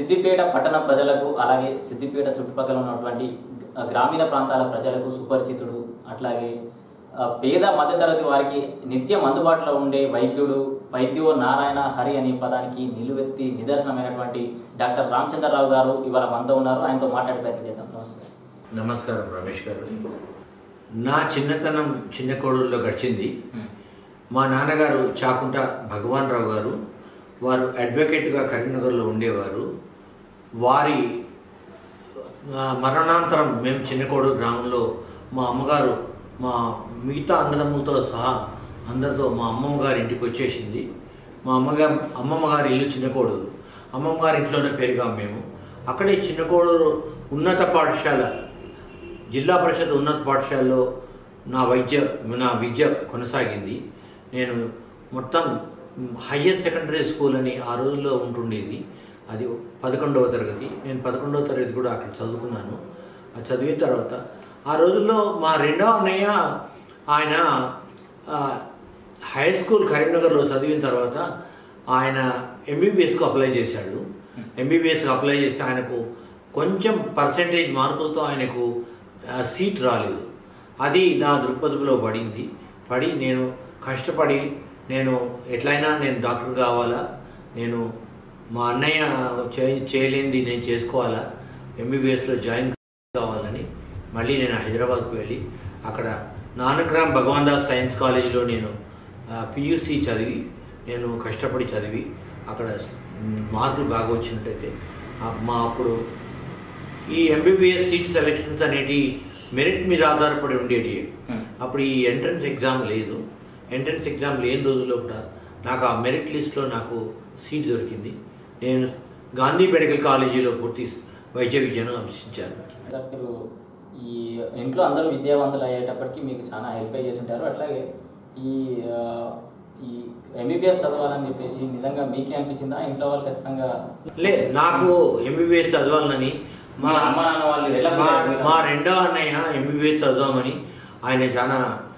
సిద్దిపేట పట్టణ ప్రజలకు అలాగే సిద్దిపేట చుట్టుపక్కల ఉన్నటువంటి గ- గ్రామీణ ప్రాంతాల ప్రజలకు సుపరిచితుడు అట్లాగే ఆ, పేద మధ్యతరగతి వారికి నిత్యం అందుబాటులో ఉండే వైద్యుడు వైద్యో నారాయణ హరి అనే పదానికి నిలువెత్తి నిదర్శనమైనటువంటి డాక్టర్ రామచంద్రరావు గారు ఇవాళ మనతో ఉన్నారు ఆయనతో మాట్లాడే ప్రయత్నం చేద్దాం నమస్తే నమస్కారం రమేష్ గారు నా చిన్నతనం చిన్న కోడూరులో గడిచింది మా నాన్నగారు చాకుంట భగవాన్ రావు గారు వారు అడ్వకేట్గా కరీంనగర్లో ఉండేవారు వారి ఆ, మరణాంతరం మేము చిన్నకోడూరు గ్రామంలో మా అమ్మగారు మా మిగతా అన్నదమ్ములతో సహా అందరితో మా అమ్మమ్మ గారి ఇంటికి వచ్చేసింది మా అమ్మగారు అమ్మమ్మ గారి ఇల్లు చిన్నకోడూరు అమ్మమ్మ గారి ఇంట్లోనే పెరిగాం మేము అక్కడే చిన్నకోడూరు ఉన్నత పాఠశాల జిల్లా పరిషత్ ఉన్నత పాఠశాలలో నా వైద్య నా విద్య కొనసాగింది నేను మొత్తం హయ్యర్ సెకండరీ స్కూల్ అని ఆ రోజుల్లో ఉంటుండేది అది పదకొండవ తరగతి నేను పదకొండవ తరగతి కూడా అక్కడ చదువుకున్నాను అది చదివిన తర్వాత ఆ రోజుల్లో మా రెండో అన్నయ్య ఆయన ఆ, హై స్కూల్ కరీంనగర్లో చదివిన తర్వాత ఆయన ఎంబీబీఎస్కు అప్లై చేశాడు ఎంబీబీఎస్కి అప్లై చేస్తే ఆయనకు కొంచెం పర్సంటేజ్ మార్కులతో ఆయనకు ఆ, సీట్ రాలేదు అది నా దృక్పథంలో పడింది పడి నేను కష్టపడి నేను ఎట్లయినా నేను డాక్టర్ కావాలా నేను మా అన్నయ్య చే చేయలేనిది నేను చేసుకోవాలా ఎంబీబీఎస్లో జాయిన్ కావాలని మళ్ళీ నేను హైదరాబాద్కు వెళ్ళి అక్కడ నానక్రామ్ భగవాన్ దాస్ సైన్స్ కాలేజీలో నేను పియూసీ చదివి నేను కష్టపడి చదివి అక్కడ మ్, మార్కులు బాగా వచ్చినట్టయితే ఆ- మా అప్పుడు ఈ ఎంబీబీఎస్ సీట్ సెలెక్షన్స్ అనేటి మెరిట్ మీద ఆధారపడి ఉండేటి Hmm. అప్పుడు ఈ ఎంట్రన్స్ ఎగ్జామ్ లేదు ఎంట్రన్స్ ఎగ్జామ్ లేని రోజుల్లో కూడా నాకు ఆ మెరిట్ లిస్ట్లో నాకు సీట్ దొరికింది నేను గాంధీ మెడికల్ కాలేజీలో పూర్తి వైద్య విద్యను అభ్యసించాను సార్ మీరు ఈ ఇంట్లో అందరూ విద్యావంతులు అయ్యేటప్పటికి మీకు చాలా హెల్ప్ చేసి ఉంటారు అట్లాగే ఈ ఆ, ఈ ఎంబీబీఎస్ చదవాలని చెప్పేసి నిజంగా మీకే అనిపించిందా ఇంట్లో వాళ్ళు ఖచ్చితంగా లే నాకు ఎంబీబీఎస్ చదవాలని మా మీ అమ్మ నాన్న వాళ్ళు ఎలా మా ఫీల్ అయ్యారు? మా రెండో అన్నయ్య ఎంబీబీఎస్ చదవమని ఆయన చాలా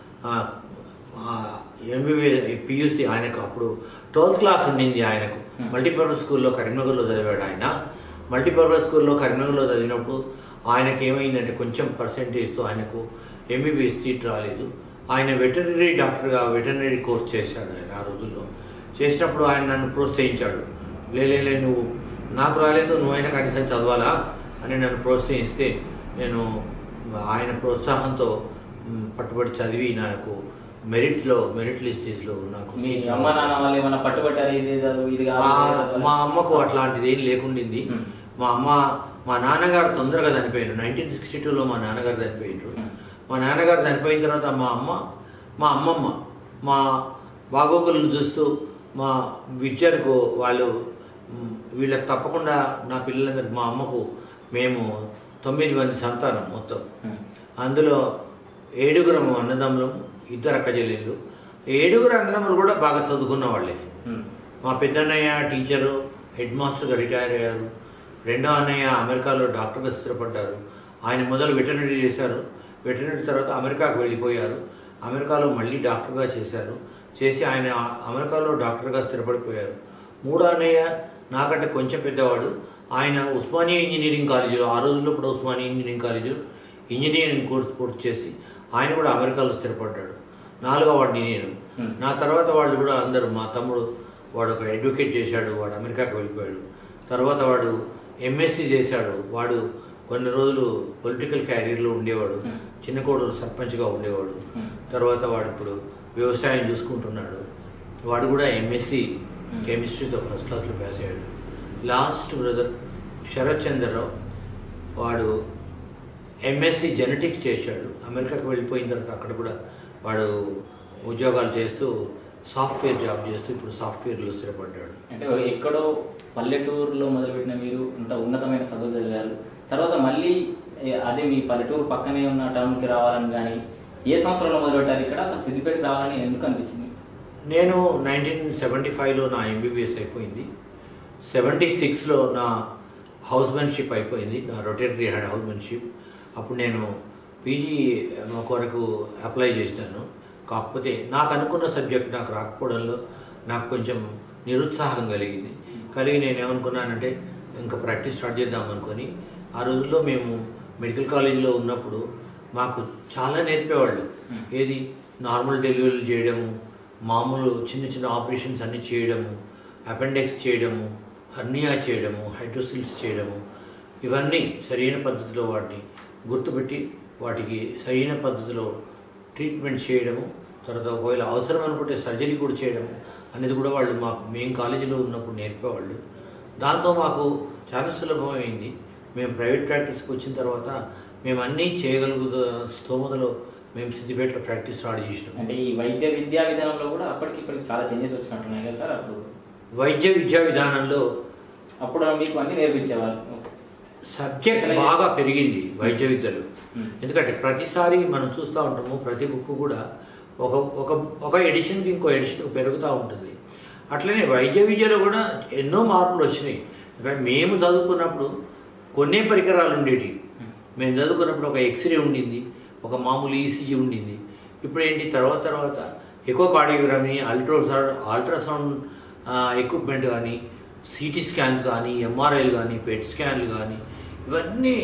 ఎంబీబీఎస్ పియూసీ ఆయనకు అప్పుడు ట్వెల్త్ క్లాస్ ఉండింది ఆయనకు మల్టీపర్పస్ స్కూల్లో కరీంనగర్లో చదివాడు ఆయన మల్టీపర్పస్ స్కూల్లో కరీంనగర్లో చదివినప్పుడు ఆయనకి ఏమైందంటే కొంచెం పర్సంటేజ్తో ఆయనకు ఎంబీబీఎస్ సీట్ రాలేదు ఆయన వెటర్నరీ డాక్టర్గా వెటర్నరీ కోర్స్ చేశాడు ఆయన ఆ రోజుల్లో చేసినప్పుడు ఆయన నన్ను ప్రోత్సహించాడు లే లే, లే నువ్వు నాకు రాలేదు నువ్వైనా కనీసం చదవాలా అని నన్ను ప్రోత్సహిస్తే నేను ఆయన ప్రోత్సాహంతో మ్, పట్టుబడి చదివి నాకు మెరిట్లో మెరిట్ లిస్టేజ్లో నాకు మీ సీట్ అమ్మ నాన్న వాళ్ళు ఏమైనా పట్టుబట్టారు ఇది చదువు ఇది కాదు మా ఇది చదవాలి. మా అమ్మకు అట్లాంటిది ఏం లేకుండింది Hmm. మా అమ్మ మా నాన్నగారు తొందరగా చనిపోయారు నైన్టీన్ సిక్స్టీ టూలో మా నాన్నగారు చనిపోయారు Hmm. మా నాన్నగారు చనిపోయిన తర్వాత మా అమ్మ మా అమ్మమ్మ మా బాగోగులను చూస్తూ మా విద్యకు వాళ్ళు మ్, వీళ్ళకి తప్పకుండా నా పిల్లలందరికీ మా అమ్మకు మేము తొమ్మిది మంది సంతానం మొత్తం Hmm. అందులో ఏడుగురము అన్నదమ్ములము ఇద్దరు అక్క చెల్లెళ్ళు ఏడుగురు అన్నదమ్ములు కూడా బాగా చదువుకున్న వాళ్ళే ఉమ్. మా పెద్దన్నయ్య టీచరు హెడ్ మాస్టర్గా రిటైర్ అయ్యారు రెండో అన్నయ్య అమెరికాలో డాక్టర్గా స్థిరపడ్డారు ఆయన మొదలు వెటర్నరీ చేశారు వెటర్నరీ తర్వాత అమెరికాకు వెళ్ళిపోయారు అమెరికాలో మళ్ళీ డాక్టర్గా చేశారు చేసి ఆయన అమెరికాలో డాక్టర్గా స్థిరపడిపోయారు మూడో అన్నయ్య నాకంటే కొంచెం పెద్దవాడు ఆయన ఉస్మానియా ఇంజనీరింగ్ కాలేజీలో ఆ రోజుల్లో కూడా ఉస్మానియా ఇంజనీరింగ్ కాలేజీలో ఇంజనీరింగ్ కోర్స్ పూర్తి చేసి ఆయన కూడా అమెరికాలో స్థిరపడ్డాడు నాలుగో వాడిని నేను Hmm. నా తర్వాత వాళ్ళు కూడా అందరూ మా తమ్ముడు వాడు ఒక అడ్వకేట్ చేశాడు వాడు అమెరికాకి వెళ్ళిపోయాడు తర్వాత వాడు ఎంఎస్సి చేశాడు వాడు కొన్ని రోజులు పొలిటికల్ క్యారియర్లో ఉండేవాడు Hmm. చిన్న కోడూరు సర్పంచ్గా ఉండేవాడు Hmm. తర్వాత వాడు ఇప్పుడు వ్యవసాయం చూసుకుంటున్నాడు వాడు కూడా ఎంఎస్సి Hmm. కెమిస్ట్రీతో ఫస్ట్ క్లాస్లో పాస్ అయ్యాడు లాస్ట్ బ్రదర్ శరత్ చంద్రరావు వాడు ఎంఎస్సి జెనెటిక్స్ చేశాడు అమెరికాకి వెళ్ళిపోయిన తర్వాత అక్కడ కూడా వాడు ఉద్యోగాలు చేస్తూ సాఫ్ట్వేర్ జాబ్ చేస్తూ ఇప్పుడు సాఫ్ట్వేర్లో స్థిరపడ్డాడు అంటే ఎక్కడో పల్లెటూరులో మొదలుపెట్టిన మీరు ఇంత ఉన్నతమైన చదువు చదివారు తర్వాత మళ్ళీ ఏ- అదే మీ పల్లెటూరు పక్కనే ఉన్న టౌన్కి రావాలని కానీ ఏ సంవత్సరంలో మొదలుపెట్టారు ఇక్కడ అసలు సిద్దిపేటకి రావాలని ఎందుకు అనిపించింది నేను నైన్టీన్ సెవెంటీ ఫైవ్లో నా ఎంబీబీఎస్ అయిపోయింది సెవెంటీ సిక్స్లో నా హౌస్మెన్షిప్ అయిపోయింది నా రొటేటరీ హౌస్మెన్షిప్ అప్పుడు నేను పీజీ కొరకు అప్లై చేసినాను కాకపోతే నాకు అనుకున్న సబ్జెక్ట్ నాకు రాకపోవడంలో నాకు కొంచెం నిరుత్సాహం కలిగింది కలిగి నేను ఏమనుకున్నానంటే ఇంకా ప్రాక్టీస్ స్టార్ట్ చేద్దాం అనుకొని ఆ రోజుల్లో మేము మెడికల్ కాలేజీలో ఉన్నప్పుడు మాకు చాలా నేర్పేవాళ్ళు Hmm. ఏది నార్మల్ డెలివరీలు చేయడము మామూలు చిన్న చిన్న ఆపరేషన్స్ అన్నీ చేయడము అపెండిక్స్ చేయడము హర్నియా చేయడము హైడ్రోసిల్స్ చేయడము ఇవన్నీ సరైన పద్ధతిలో వాటిని గుర్తుపెట్టి వాటికి సరైన పద్ధతిలో ట్రీట్మెంట్ చేయడము తర్వాత ఒకవేళ అవసరం అనుకుంటే సర్జరీ కూడా చేయడము అనేది కూడా వాళ్ళు మాకు మేము కాలేజీలో ఉన్నప్పుడు నేర్పేవాళ్ళు దాంతో మాకు చాలా సులభమైంది మేము ప్రైవేట్ ప్రాక్టీస్కి వచ్చిన తర్వాత మేము అన్నీ చేయగలుగుతా స్తోమతలో మేము సిద్దిపేటలో ప్రాక్టీస్ స్టార్ట్ చేసినాం అంటే ఈ వైద్య విద్యా విధానంలో కూడా అప్పటికి ఇప్పటికి చాలా చేంజెస్ వచ్చినట్టున్నాయి కదా సార్ అప్పుడు వైద్య విద్యా విధానంలో అప్పుడు మీకు అన్ని నేర్పించేవారు సబ్జెక్ట్ బాగా పెరిగింది వైద్య విద్యలో Hmm. ఎందుకంటే ప్రతిసారి మనం చూస్తూ ఉంటాము ప్రతి బుక్ కూడా ఒక ఒక ఒక ఎడిషన్కి ఇంకో ఎడిషన్ పెరుగుతూ ఉంటుంది అట్లనే వైద్య విద్యలో కూడా ఎన్నో మార్పులు వచ్చినాయి ఎందుకంటే మేము చదువుకున్నప్పుడు కొన్నే పరికరాలు ఉండేవి మేము చదువుకున్నప్పుడు ఒక ఎక్స్రే ఉండింది ఒక మామూలు ఈసీజీ ఉండింది ఇప్పుడు ఏంటి తర్వాత తర్వాత echocardiography ultrasound ultrasound equipment కానీ సిటీ స్కాన్స్ కానీ ఎంఆర్ఐలు కానీ పెట్ స్కాన్లు కానీ ఇవన్నీ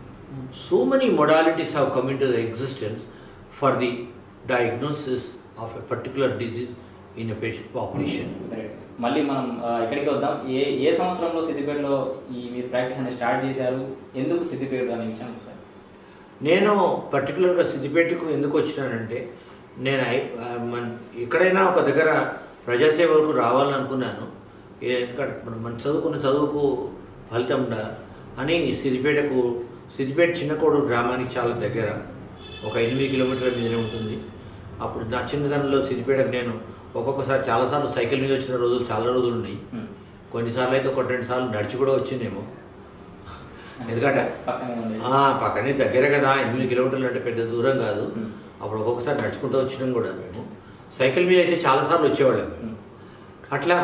so many modalities have come in to the existence for the diagnosis of a particular disease in a patient population మళ్ళీ మనం ఆ, ఎక్కడికి వద్దాం ఏ ఏ సంవత్సరంలో సిద్దిపేటలో ఈ మీరు ప్రాక్టీస్ అనేది స్టార్ట్ చేశారు ఎందుకు సిద్దిపేట అనే విషయం సార్ నేను పర్టికులర్గా సిద్దిపేటకు ఎందుకు వచ్చినానంటే నేను ఐ- ఆ, మన ఎక్కడైనా ఒక దగ్గర ప్రజాసేవకు రావాలనుకున్నాను ఏ- ఎందుకంటే మనం మనం చదువుకున్న చదువుకు ఫలితం ఉందా అని సిద్దిపేటకు సిద్దిపేట చిన్నకోడు గ్రామానికి చాలా దగ్గర ఒక ఎనిమిది కిలోమీటర్ల మీదనే ఉంటుంది అప్పుడు నా చిన్నతనంలో సిద్దిపేటకు నేను ఒక్కొక్కసారి చాలాసార్లు సైకిల్ మీద వచ్చిన రోజులు చాలా రోజులు ఉన్నాయి Hmm. కొన్నిసార్లు అయితే ఒక రెండు సార్లు నడిచి కూడా వచ్చిందేమో ఎందుకంటే పక్కనే ఉంది ఆ, పక్కనే దగ్గర కదా ఎనిమిది కిలోమీటర్లు అంటే పెద్ద దూరం కాదు Hmm. అప్పుడు ఒక్కొక్కసారి నడుచుకుంటూ వచ్చినాం కూడా మేము సైకిల్ మీద అయితే చాలాసార్లు వచ్చేవాళ్ళం మేము Hmm. అట్లా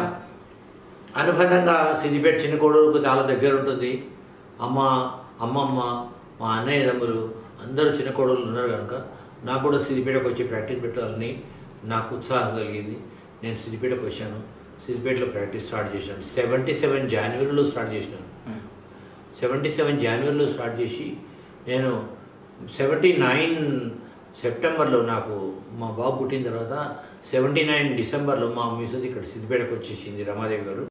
అనుబంధంగా సిద్దిపేట చిన్న కోడూరుకు చాలా దగ్గర ఉంటుంది అమ్మ అమ్మమ్మ మా అన్నయ్య తమ్ములు అందరూ చిన్న కోడలు ఉన్నారు కనుక నాకు కూడా సిద్దిపేటకు వచ్చి ప్రాక్టీస్ పెట్టాలని నాకు ఉత్సాహం కలిగింది నేను సిద్దిపేటకు వచ్చాను సిద్దిపేటలో ప్రాక్టీస్ స్టార్ట్ చేశాను సెవెంటీ సెవెన్ జనవరిలో స్టార్ట్ చేసినాను Hmm. సెవెంటీ సెవెన్ జనవరిలో స్టార్ట్ చేసి నేను సెవెంటీ నైన్ సెప్టెంబర్లో నాకు మా బాబు పుట్టిన తర్వాత సెవెంటీ నైన్ డిసెంబర్లో మా మిసెస్ ఇక్కడ సిద్దిపేటకు వచ్చేసింది రమాదేవి గారు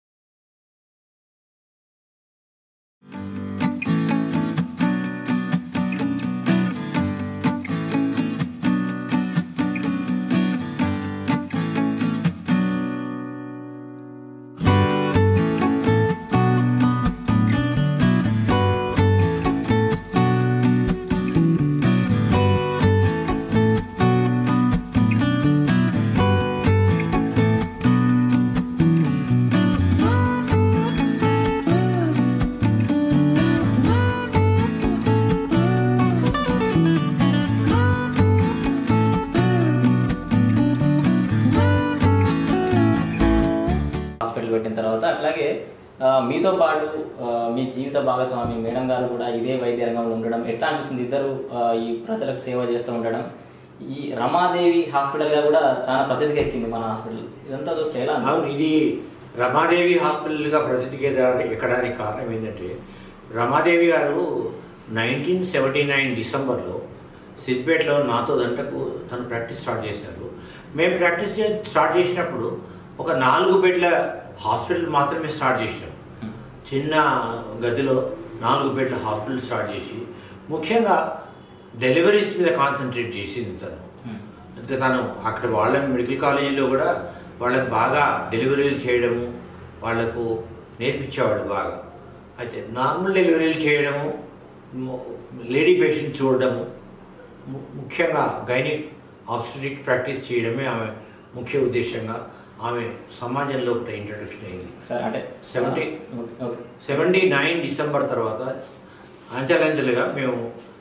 హాస్పిటల్ పెట్టిన తర్వాత అట్లాగే ఆ, మీతో పాటు ఆ, మీ జీవిత భాగస్వామి మేడం గారు కూడా ఇదే వైద్య రంగంలో ఉండడం ఎట్లా అనిపిస్తుంది ఇద్దరు ఆ, ఈ ప్రజలకు సేవ చేస్తూ ఉండడం ఈ రమాదేవి హాస్పిటల్ గా కూడా చాలా ప్రసిద్ధికి ఎక్కింది మన హాస్పిటల్ ఇదంతా చూస్తే ఎలా అనిపిస్తుంది? అవును ఇది రమాదేవి హాస్పిటల్గా ప్రసిద్ధికి ఎదగడానికి- ఎక్కడానికి కారణం ఏంటంటే రమాదేవి గారు నైన్టీన్ సెవెంటీ నైన్ డిసెంబర్లో సిద్దిపేటలో నాతో దంటకు తను ప్రాక్టీస్ స్టార్ట్ చేశారు మేము ప్రాక్టీస్ చే- స్టార్ట్ చేసినప్పుడు ఒక నాలుగు బెడ్ల హాస్పిటల్ మాత్రమే స్టార్ట్ చేసినాం చిన్న గదిలో నాలుగు బెడ్ల హాస్పిటల్ స్టార్ట్ చేసి ముఖ్యంగా డెలివరీస్ మీద కాన్సన్ట్రేట్ చేసింది తను Hmm. ఇంకా తను అక్కడ వాళ్ళ మెడికల్ కాలేజీలో కూడా వాళ్ళకి బాగా డెలివరీలు చేయడము వాళ్లకు నేర్పించేవాడు బాగా అయితే నార్మల్ డెలివరీలు చేయడము ము- లేడీ పేషెంట్ చూడడము ము- ముఖ్యంగా గైనిక్ ఆబ్స్టిక్ ప్రాక్టీస్ చేయడమే ఆమె ముఖ్య ఉద్దేశంగా ఆమె సమాజంలో ఒకటి ఇంట్రడక్షన్ అయింది సార్ అంటే Seventy. Okay, okay seventy nine December తర్వాత అంచెలంచెలుగా మేము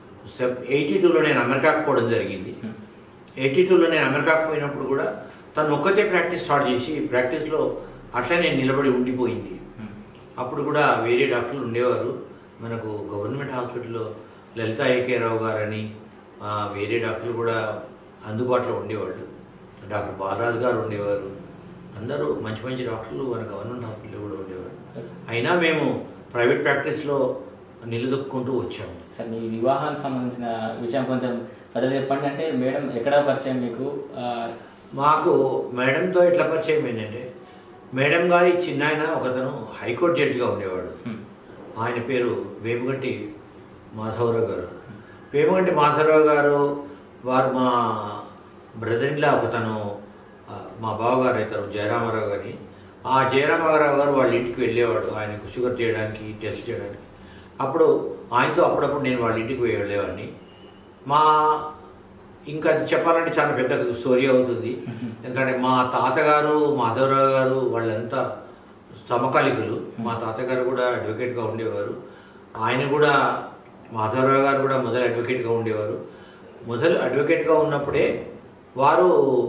ఎయిటీ టూలో నేను అమెరికాకు పోవడం జరిగింది Hmm. ఎయిటీ టూలో నేను అమెరికాకు పోయినప్పుడు కూడా తను ఒక్కతే ప్రాక్టీస్ స్టార్ట్ చేసి ప్రాక్టీస్లో అట్లనే నిలబడి ఉండిపోయింది Hmm. అప్పుడు కూడా వేరే డాక్టర్లు ఉండేవారు మనకు గవర్నమెంట్ హాస్పిటల్లో లలిత ఏకే రావు గారని ఆ, వేరే డాక్టర్లు కూడా అందుబాటులో ఉండేవాళ్ళు డాక్టర్ బాలరాజు గారు ఉండేవారు అందరూ మంచి మంచి డాక్టర్లు మన గవర్నమెంట్ హాస్పిటల్లో కూడా ఉండేవారు అయినా మేము ప్రైవేట్ ప్రాక్టీస్లో నిలదొక్కుంటూ వచ్చాము సార్ మీ వివాహానికి సంబంధించిన విషయం కొంచెం ప్రజలు చెప్పండి అంటే మేడం ఎక్కడ పరిచయం మీకు ఆ, మాకు మేడంతో ఎట్లా పరిచయం ఏంటంటే మేడం గారి చిన్న ఆయన ఒకతను హైకోర్టు జడ్జిగా ఉండేవాడు హ్మ్. ఆయన పేరు వేముగంటి మాధవరావు గారు వేముగంటి మాధవరావు గారు వారు మా బ్రదర్ ఇన్లా ఒకతను ఆ, మా బావగారు అవుతారు జయరామారావు గారి ఆ జయరామారావు గారు వాళ్ళ ఇంటికి వెళ్ళేవాడు ఆయనకు షుగర్ చేయడానికి టెస్ట్ చేయడానికి అప్పుడు ఆయనతో అప్పుడప్పుడు నేను వాళ్ళ ఇంటికి పోయి వెళ్ళేవాడిని మా ఇంకా అది చెప్పాలంటే చాలా పెద్ద స్టోరీ అవుతుంది ఎందుకంటే మా తాతగారు మాధవరావు గారు వాళ్ళంతా సమకాలికులు మా తాతగారు కూడా అడ్వకేట్గా ఉండేవారు ఆయన కూడా మాధవరావు గారు కూడా మొదలు అడ్వకేట్గా ఉండేవారు మొదలు అడ్వకేట్గా ఉన్నప్పుడే వారు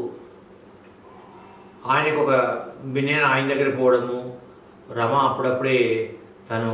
ఆయనకు ఒక నేను ఆయన దగ్గర పోవడము రమ అప్పుడప్పుడే తను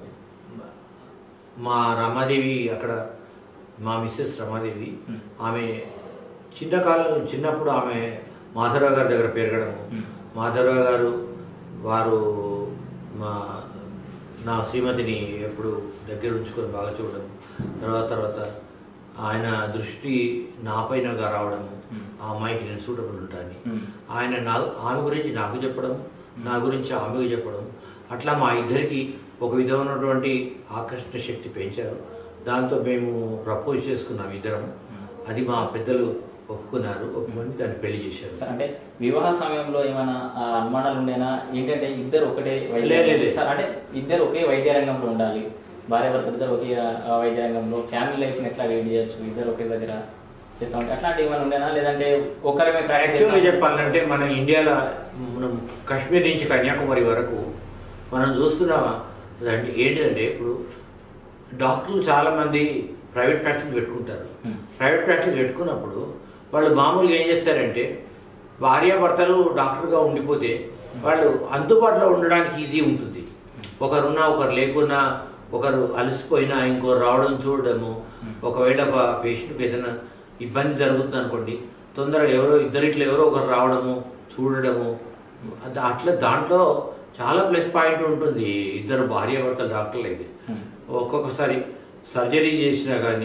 మా రమాదేవి అక్కడ మా మిస్సెస్ రమాదేవి ఆమె చిన్న కాలం చిన్నప్పుడు ఆమె మాధవరావు గారి దగ్గర పెరగడము Hmm. మాధవరావు గారు వారు మా నా శ్రీమతిని ఎప్పుడు దగ్గర ఉంచుకొని బాగా చూడడం తర్వాత తర్వాత ఆయన దృష్టి నాపైనగా రావడము Hmm. ఆ అమ్మాయికి నేను సూటబుల్ ఉంటాను హ్మ్. ఆయన నా ఆమె గురించి నాకు చెప్పడం నా గురించి ఆమెకు చెప్పడం అట్లా మా ఇద్దరికి ఒక విధమైనటువంటి ఆకర్షణ శక్తి పెంచారు దాంతో మేము ప్రపోజ్ చేసుకున్నాం ఇద్దరం అది మా పెద్దలు ఒప్పుకున్నారు ఒప్పుకొని దాన్ని పెళ్లి చేశారు సార్ అంటే వివాహ సమయంలో ఏమైనా ఆ, అనుమానాలు ఉండేనా ఏంటంటే ఇద్దరు ఒకటే వైద్య లే, లే, లే. సార్ అంటే ఇద్దరు ఒకే వైద్య రంగంలో ఉండాలి భార్య భర్త ఇద్దరు ఒకే ఆ, వైద్య రంగంలో ఫ్యామిలీ లైఫ్ని ఎట్లా లీడ్ చేయొచ్చు ఇద్దరు ఒకే దగ్గర చేస్తా ఉంటే అట్లాంటివి ఏమైనా ఉండేనా లేదంటే ఒకరిమే ప్రాక్టీస్ యాక్చువల్గా చెప్పాలంటే మన ఇండియాలో మనం కాశ్మీర్ నుంచి కన్యాకుమారి వరకు మనం చూస్తున్న అంటే ఏంటంటే ఇప్పుడు డాక్టర్లు చాలామంది ప్రైవేట్ ప్రాక్టీస్ పెట్టుకుంటారు Hmm. ప్రైవేట్ ప్రాక్టీస్ పెట్టుకున్నప్పుడు వాళ్ళు మామూలుగా ఏం చేస్తారంటే భార్యాభర్తలు డాక్టర్గా ఉండిపోతే వాళ్ళు అందుబాటులో ఉండడానికి ఈజీ ఉంటుంది ఒకరున్నా ఒకరు లేకున్నా ఒకరు అలసిపోయినా ఇంకోరు రావడం చూడడము ఒకవేళ పేషెంట్కి ఏదైనా ఇబ్బంది జరుగుతుంది అనుకోండి తొందరగా ఎవరో ఇద్దరిట్లో ఎవరో ఒకరు రావడము చూడడము అది అట్లా దాంట్లో చాలా ప్లస్ పాయింట్ ఉంటుంది ఇద్దరు భార్యాభర్తలు డాక్టర్లు అయితే Hmm. ఒక్కొక్కసారి సర్జరీ చేసినా కానీ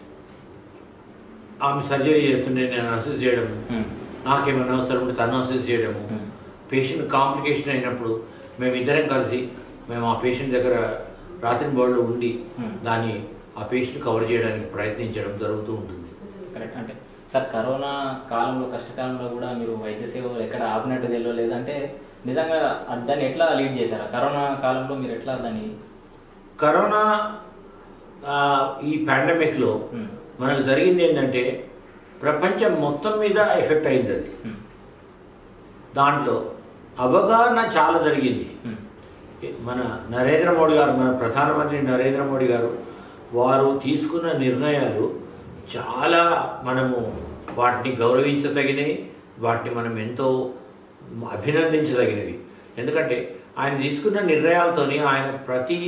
ఆమె సర్జరీ చేస్తుంటే నేను అసెస్ చేయడము హ్మ్. నాకేమైనా అవసరం ఉంటే తను అసెస్ చేయడము Hmm. పేషెంట్ కాంప్లికేషన్ అయినప్పుడు మేము ఇద్దరం కలిసి మేము ఆ పేషెంట్ దగ్గర రాత్రి బోర్డులో ఉండి Hmm. దాన్ని ఆ పేషెంట్ కవర్ చేయడానికి ప్రయత్నించడం జరుగుతూ ఉంటుంది కరెక్ట్ అంటే సార్ కరోనా కాలంలో కష్టకాలంలో కూడా మీరు వైద్య సేవలు ఎక్కడ ఆపినట్టు తెలియదు లేదంటే నిజంగా అది దాన్ని ఎట్లా లీడ్ చేశారా కరోనా కాలంలో మీరు ఎట్లా దాన్ని కరోనా ఆ, ఈ పాండమిక్లో హ్మ్. మనకు జరిగింది ఏంటంటే ప్రపంచం మొత్తం మీద ఎఫెక్ట్ అయింది అది హ్మ్. దాంట్లో అవగాహన చాలా జరిగింది హ్మ్. మన నరేంద్ర మోడీ గారు మన ప్రధానమంత్రి నరేంద్ర మోడీ గారు వారు తీసుకున్న నిర్ణయాలు చాలా మనము వాటిని గౌరవించదగినవి వాటిని మనం ఎంతో అభినందించదగినవి ఎందుకంటే ఆయన తీసుకున్న నిర్ణయాలతోని ఆయన ప్రతి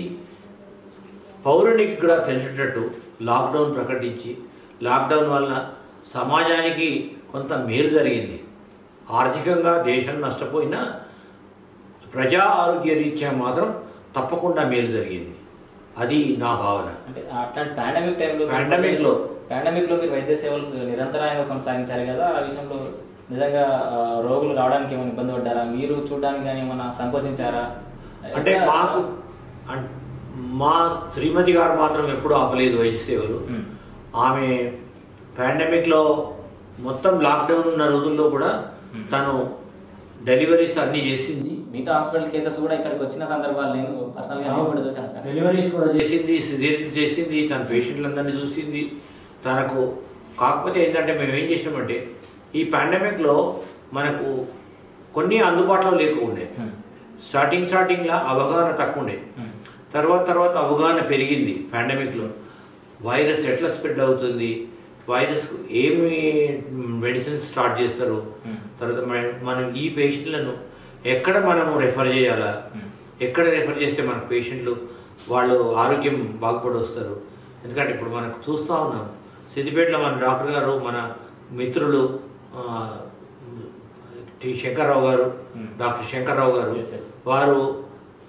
పౌరునికి కూడా తెలిసేటట్టు లాక్డౌన్ ప్రకటించి లాక్డౌన్ వలన సమాజానికి కొంత మేలు జరిగింది ఆర్థికంగా దేశం నష్టపోయినా ప్రజా ఆరోగ్య రీత్యా మాత్రం తప్పకుండా మేలు జరిగింది అది నా భావన అంటే అట్లాంటి పాండమిక్ టైంలో Pandemic లో. పాండమిక్ లో మీరు వైద్య సేవలు నిరంతరాయంగా కొనసాగించారు కదా ఆ విషయంలో నిజంగా ఆ, రోగులు రావడానికి ఏమైనా ఇబ్బంది పడ్డారా మీరు చూడడానికి కానీ ఏమైనా సంకోచించారా అంటే ఎట్లా- మాకు అన్- మా శ్రీమతి గారు మాత్రం ఎప్పుడూ ఆపలేదు వైద్య సేవలు హ్మ్. ఆమె పాండమిక్లో మొత్తం లాక్డౌన్ ఉన్న రోజుల్లో కూడా తను డెలివరీస్ అన్నీ చేసింది మిగతా హాస్పిటల్ కేసెస్ కూడా ఇక్కడికి వచ్చిన సందర్భాలు నేను పర్సనల్ గా నేను కూడా చూసాను సార్ డెలివరీస్ కూడా చేసింది సిజేరియన్ చేసింది తన పేషెంట్లందరినీ చూసింది తనకు కాకపోతే ఏంటంటే మేము ఏం చేసినామంటే ఈ పాండమిక్లో మనకు కొన్ని అందుబాటులో లేకుండే హ్మ్. స్టార్టింగ్ స్టార్టింగ్లో అవగాహన తక్కువ ఉండే హ్మ్. తర్వాత తర్వాత అవగాహన పెరిగింది పాండమిక్లో వైరస్ ఎట్లా స్ప్రెడ్ అవుతుంది వైరస్ ఏమి మెడిసిన్స్ స్టార్ట్ చేస్తారు Hmm. తర్వాత మన- మనం ఈ పేషెంట్లను ఎక్కడ మనము రెఫర్ చేయాలా Hmm. ఎక్కడ రెఫర్ చేస్తే మన పేషెంట్లు వాళ్ళు ఆరోగ్యం బాగుపడి వస్తారు ఎందుకంటే ఇప్పుడు మనకు చూస్తూ ఉన్నాం సిద్దిపేటలో మన డాక్టర్ గారు మన మిత్రులు ఆ, టి శంకర్రావు గారు Hmm. డాక్టర్ శంకర్రావు గారు Yes, yes. వారు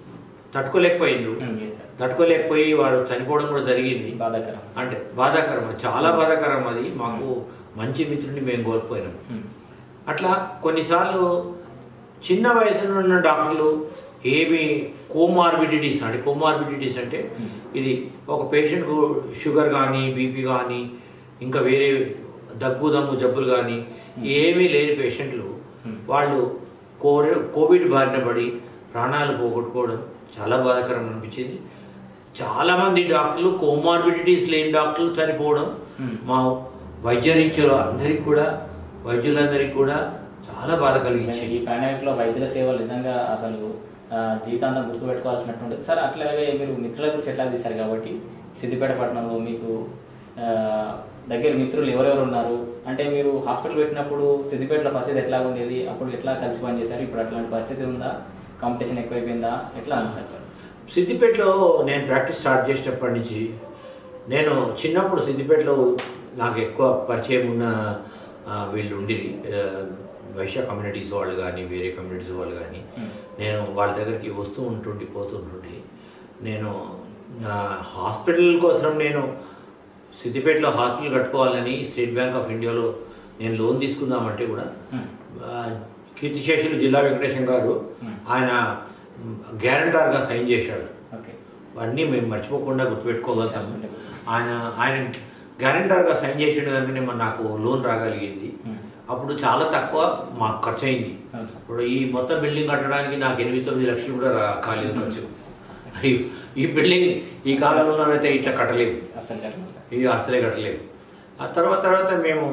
తట్టుకోలేకపోయిండ్రు ఉమ్, yes, sir. తట్టుకోలేకపోయి వారు చనిపోవడం కూడా జరిగింది బాధాకరం అంటే బాధాకరం అది చాలా బాధాకరం అది మాకు మంచి మిత్రుడిని మేము కోల్పోయినాం ఉమ్, అట్లా కొన్నిసార్లు చిన్న వయసులో ఉన్న డాక్టర్లు ఏమి కోమార్బిడిటీస్ అంటే కోమార్బిడిటీస్ అంటే ఇది ఒక పేషెంట్కు షుగర్ కానీ బీపీ కానీ ఇంకా వేరే దగ్గు దమ్ము జబ్బులు కానీ ఏమీ లేని పేషెంట్లు వాళ్ళు కోరి కోవిడ్ బారిన పడి ప్రాణాలు పోగొట్టుకోవడం చాలా బాధాకరం అనిపించింది చాలామంది డాక్టర్లు కోమార్బిడిటీస్ లేని డాక్టర్లు చనిపోవడం Hmm. మా వైద్య రీత్యాలో అందరికి కూడా వైద్యులందరికీ కూడా చాలా బాధ కలిగించింది ఈ పాండమిక్ లో వైద్యుల సేవలు నిజంగా అసలు ఆ, జీవితాంతం గుర్తుపెట్టుకోవాల్సినటువంటి సార్ అట్లాగే మీరు మిత్రుల గురించి ఎట్లా తీశారు కాబట్టి సిద్దిపేట పట్టణంలో మీకు ఆ, దగ్గర మిత్రులు ఎవరెవరు ఉన్నారు అంటే మీరు హాస్పిటల్ పెట్టినప్పుడు సిద్దిపేటలో పరిస్థితి ఎట్లా ఉండేది అప్పుడు ఎట్లా కలిసి పనిచేశారు ఇప్పుడు అట్లాంటి పరిస్థితి ఉందా కాంపిటీషన్ ఎక్కువైపోయిందా ఎట్లా ఉంది సార్ పరిస్థితి? సిద్దిపేటలో నేను ప్రాక్టీస్ స్టార్ట్ చేసేటప్పటి నుంచి నేను చిన్నప్పుడు సిద్దిపేటలో నాకు ఎక్కువ పరిచయం ఉన్న ఆ, వీళ్ళు ఉండిరి ఆ, వైశ్య కమ్యూనిటీస్ వాళ్ళు కానీ వేరే కమ్యూనిటీస్ వాళ్ళు కానీ Hmm. నేను వాళ్ళ దగ్గరికి వస్తూ ఉంటుండి పోతుంటుండి నేను నా హాస్పిటల్ కోసం నేను సిద్దిపేటలో హాస్పిటల్ కట్టుకోవాలని స్టేట్ బ్యాంక్ ఆఫ్ ఇండియాలో నేను లోన్ తీసుకుందామంటే కూడా Hmm. ఆ, కీర్తిశేషులు జిల్లా వెంకటేశం గారు Hmm. ఆయన గ్యారంటార్గా సైన్ చేశాడు ఓకే అవన్నీ మేము మర్చిపోకుండా గుర్తుపెట్టుకోగలుగుతాము ఆయన ఆయన గ్యారంటార్గా సైన్ చేసిండు కనుకనే మరి నాకు లోన్ రాగలిగింది Hmm. అప్పుడు చాలా తక్కువ మాకు ఖర్చు అయింది అవును సార్. ఇప్పుడు ఈ మొత్తం బిల్డింగ్ కట్టడానికి నాకు ఎనిమిది తొమ్మిది లక్షలు కూడా రా- కాలేదు ఖర్చు ఈ- ఈ బిల్డింగ్ ఈ కాలంలోనైతే ఇట్లా కట్టలేము అసలు కట్టలేదు సార్. ఇది అసలే కట్టలేము ఆ తర్వాత తర్వాత మేము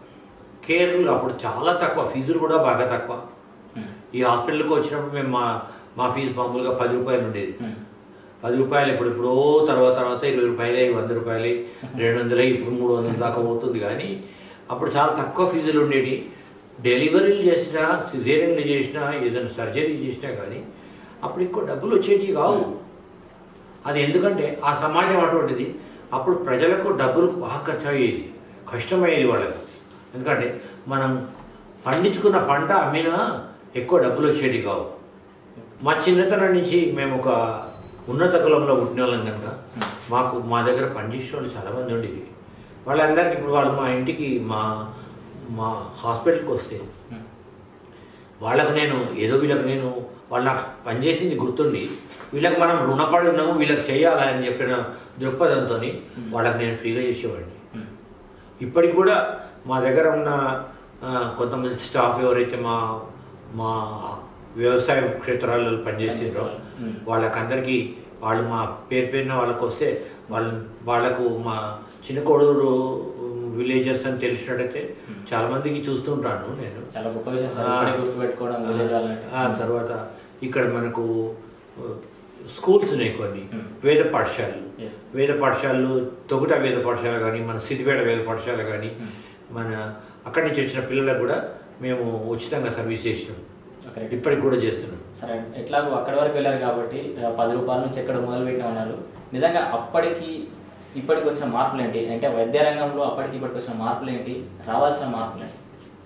కేర్లు అప్పుడు చాలా తక్కువ ఫీజులు కూడా బాగా తక్కువ Hmm. ఈ హాస్పిటల్కి వచ్చినప్పుడు మేము మా మా ఫీజు మామూలుగా పది రూపాయలు ఉండేది Hmm. పది రూపాయలు ఇప్పుడు ఇప్పుడు తర్వాత తర్వాత ఇరవై రూపాయలే వంద రూపాయలే రెండు వందలే ఇప్పుడు మూడు వందల దాకా పోతుంది కానీ అప్పుడు చాలా తక్కువ ఫీజులు ఉండేవి డెలివరీలు చేసినా సిజేరియన్లు చేసినా ఏదైనా సర్జరీ చేసినా కానీ అప్పుడు ఎక్కువ డబ్బులు వచ్చేటివి కావు అది ఎందుకంటే ఆ సమాజం అటువంటిది అప్పుడు ప్రజలకు డబ్బులు బాగా ఖర్చు అయ్యేది కష్టమయ్యేది వాళ్ళకు ఎందుకంటే మనం పండించుకున్న పంట అమ్మినా ఎక్కువ డబ్బులు వచ్చేటివి కావు మా చిన్నతనం నుంచి మేము ఒక ఉన్నత కులంలో పుట్టిన వాళ్ళం కనుక మాకు మా దగ్గర పనిచేసే వాళ్ళు చాలామంది ఉండేది వాళ్ళందరికీ ఇప్పుడు వాళ్ళు మా ఇంటికి మా మా హాస్పిటల్కి వస్తే Hmm. వాళ్ళకు నేను ఏదో వీళ్ళకి నేను వాళ్ళు నాకు పనిచేసింది గుర్తుండి వీళ్ళకి మనం రుణపడి ఉన్నాము వీళ్ళకి చేయాలని చెప్పిన దృక్పథంతో వాళ్ళకి నేను ఫ్రీగా చేసేవాడిని Hmm. ఇప్పటికి కూడా మా దగ్గర ఉన్న ఆ, కొంతమంది స్టాఫ్ ఎవరైతే మా మా వ్యవసాయ క్షేత్రాలలో పనిచేసిండ్రో Hmm. వాళ్ళకందరికీ వాళ్ళు మా పేరు పేరున వాళ్ళకు వస్తే వాళ్ళ వాళ్ళకు మా చిన్న కొడూరు విలేజర్స్ అని తెలిసినట్టయితే చాలా మందికి చూస్తుంటాను నేను చాలా గొప్ప విషయం సార్ ఆ, ఇప్పటికీ గుర్తుపెట్టుకోవడం విలేజ్ వాళ్ళంటే ఆ తర్వాత ఇక్కడ మనకు స్కూల్స్ ఉన్నాయి కొన్ని Hmm. వేద పాఠశాలలు Yes. వేద పాఠశాలలు తొగుట వేద పాఠశాల కానీ మన సిద్దిపేట వేద పాఠశాల కానీ మన అక్కడి నుంచి వచ్చిన పిల్లలకు కూడా మేము ఉచితంగా సర్వీస్ చేసినాం ఓకే ఇప్పటికి కూడా చేస్తున్నాం సరే ఎట్లాగో అక్కడి వరకు వెళ్ళారు కాబట్టి ఆ, పది రూపాయల నుంచి ఎక్కడ మొదలు పెట్టినా ఉన్నారు నిజంగా అప్పటికి ఇప్పటికి వచ్చిన మార్పులు ఏంటి అంటే వైద్య రంగంలో అప్పటికి ఇప్పటికి వచ్చిన మార్పులు ఏంటి రావాల్సిన మార్పులు ఏంటి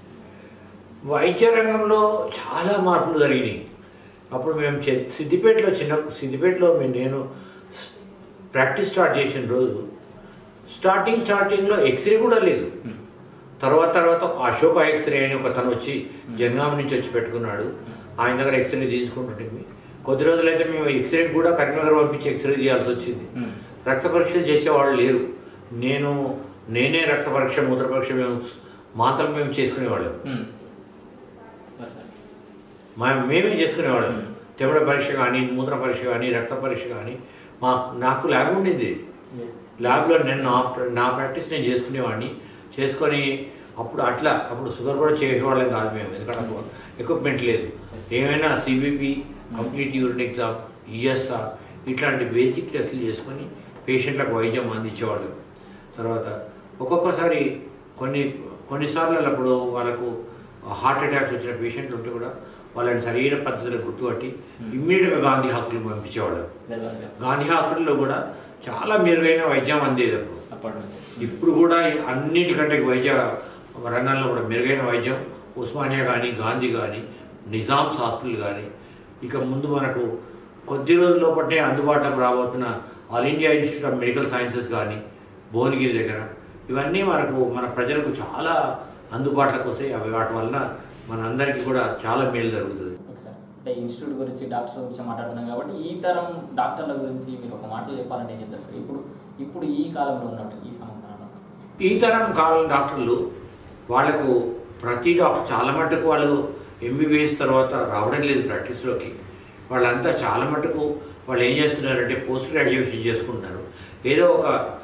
వైద్య రంగంలో చాలా మార్పులు జరిగినాయి అప్పుడు మేము చె- సిద్దిపేటలో చిన్న సిద్దిపేటలో మేము నేను స్- ప్రాక్టీస్ స్టార్ట్ చేసిన రోజు స్టార్టింగ్ స్టార్టింగ్లో ఎక్స్రే కూడా లేదు తర్వాత తర్వాత ఒక అశోక ఎక్స్రే అని ఒక తను వచ్చి జనగామ నుంచి వచ్చి పెట్టుకున్నాడు ఆయన దగ్గర ఎక్స్రే తీయించుకుంటుంటే కొద్ది రోజులైతే మేము ఎక్స్రే కూడా కరీంనగర్ పంపించి ఎక్స్రే చేయాల్సి వచ్చింది Hmm. రక్త పరీక్షలు చేసేవాళ్ళు లేరు నేను నేనే రక్త పరీక్ష మూత్ర పరీక్ష మేము మాత్రం మేము చేసుకునేవాళ్ళం ఉమ్. Bus sir. మా మేమే చేసుకునేవాళ్ళం Hmm. తెమడ పరీక్ష కానీ మూత్ర పరీక్ష కానీ రక్త పరీక్ష కానీ మా నాకు ల్యాబ్ ఉండింది Yes. ల్యాబ్లో నేను నా నా ప్రాక్టీస్ నేను చేసుకునేవాడిని చేసుకొని అప్పుడు అట్లా అప్పుడు షుగర్ కూడా చేసేవాళ్ళం కాదు మేము ఎందుకంటే అప్పుడు ఎక్విప్మెంట్ లేదు ఏమైనా CBP complete urine exam ESR ఇట్లాంటి బేసిక్ టెస్టులు చేసుకొని పేషెంట్లకు వైద్యం అందించేవాళ్ళం తర్వాత ఒక్కొక్కసారి కొన్ని కొన్నిసార్లు అప్పుడు వాళ్ళకు హార్ట్ అటాక్స్ వచ్చిన పేషెంట్లు ఉంటే కూడా వాళ్ళని సరైన పద్ధతిలో గుర్తుపట్టి ఇమ్మీడియట్గా గాంధీ హాస్పిటల్కి పంపించేవాళ్ళం తెలియదు. గాంధీ హాస్పిటల్లో కూడా చాలా మెరుగైన వైద్యం అందేది అప్పుడు అప్పటి నుంచి ఇప్పుడు కూడా అన్నిటికంటే వైద్య రంగంలో కూడా మెరుగైన వైద్యం ఉస్మానియా కానీ గాంధీ కానీ నిజామ్స్ హాస్పిటల్ కానీ ఇక ముందు మనకు కొద్ది రోజుల లోపటే అందుబాటులోకి రాబోతున్న All India Institute of Medical Sciences కానీ భువనగిరి దగ్గర ఇవన్నీ మనకు మన ప్రజలకు చాలా అందుబాటులోకి వస్తాయి అవి వాటి వలన మనందరికీ కూడా చాలా మేలు జరుగుతుంది ఓకే సార్ అంటే ఇన్స్టిట్యూట్ గురించి డాక్టర్స్ గురించి మాట్లాడుతున్నాం కాబట్టి ఈ తరం డాక్టర్ల గురించి మీరు ఒక మాటలో చెప్పాలంటే ఏం చెప్తారు సార్ ఇప్పుడు ఇప్పుడు ఈ కాలంలో ఉన్నట్టు ఈ సంవత్సరంలో ఈ తరం కాలం డాక్టర్లు వాళ్ళకు ప్రతి డాక్టర్ చాలా మట్టుకు వాళ్ళు ఎంబీబీఎస్ తర్వాత రావడం లేదు ప్రాక్టీస్లోకి వాళ్ళంతా చాలా మట్టుకు వాళ్ళు ఏం చేస్తున్నారంటే పోస్ట్ గ్రాడ్యుయేషన్ చేసుకుంటున్నారు ఏదో ఒక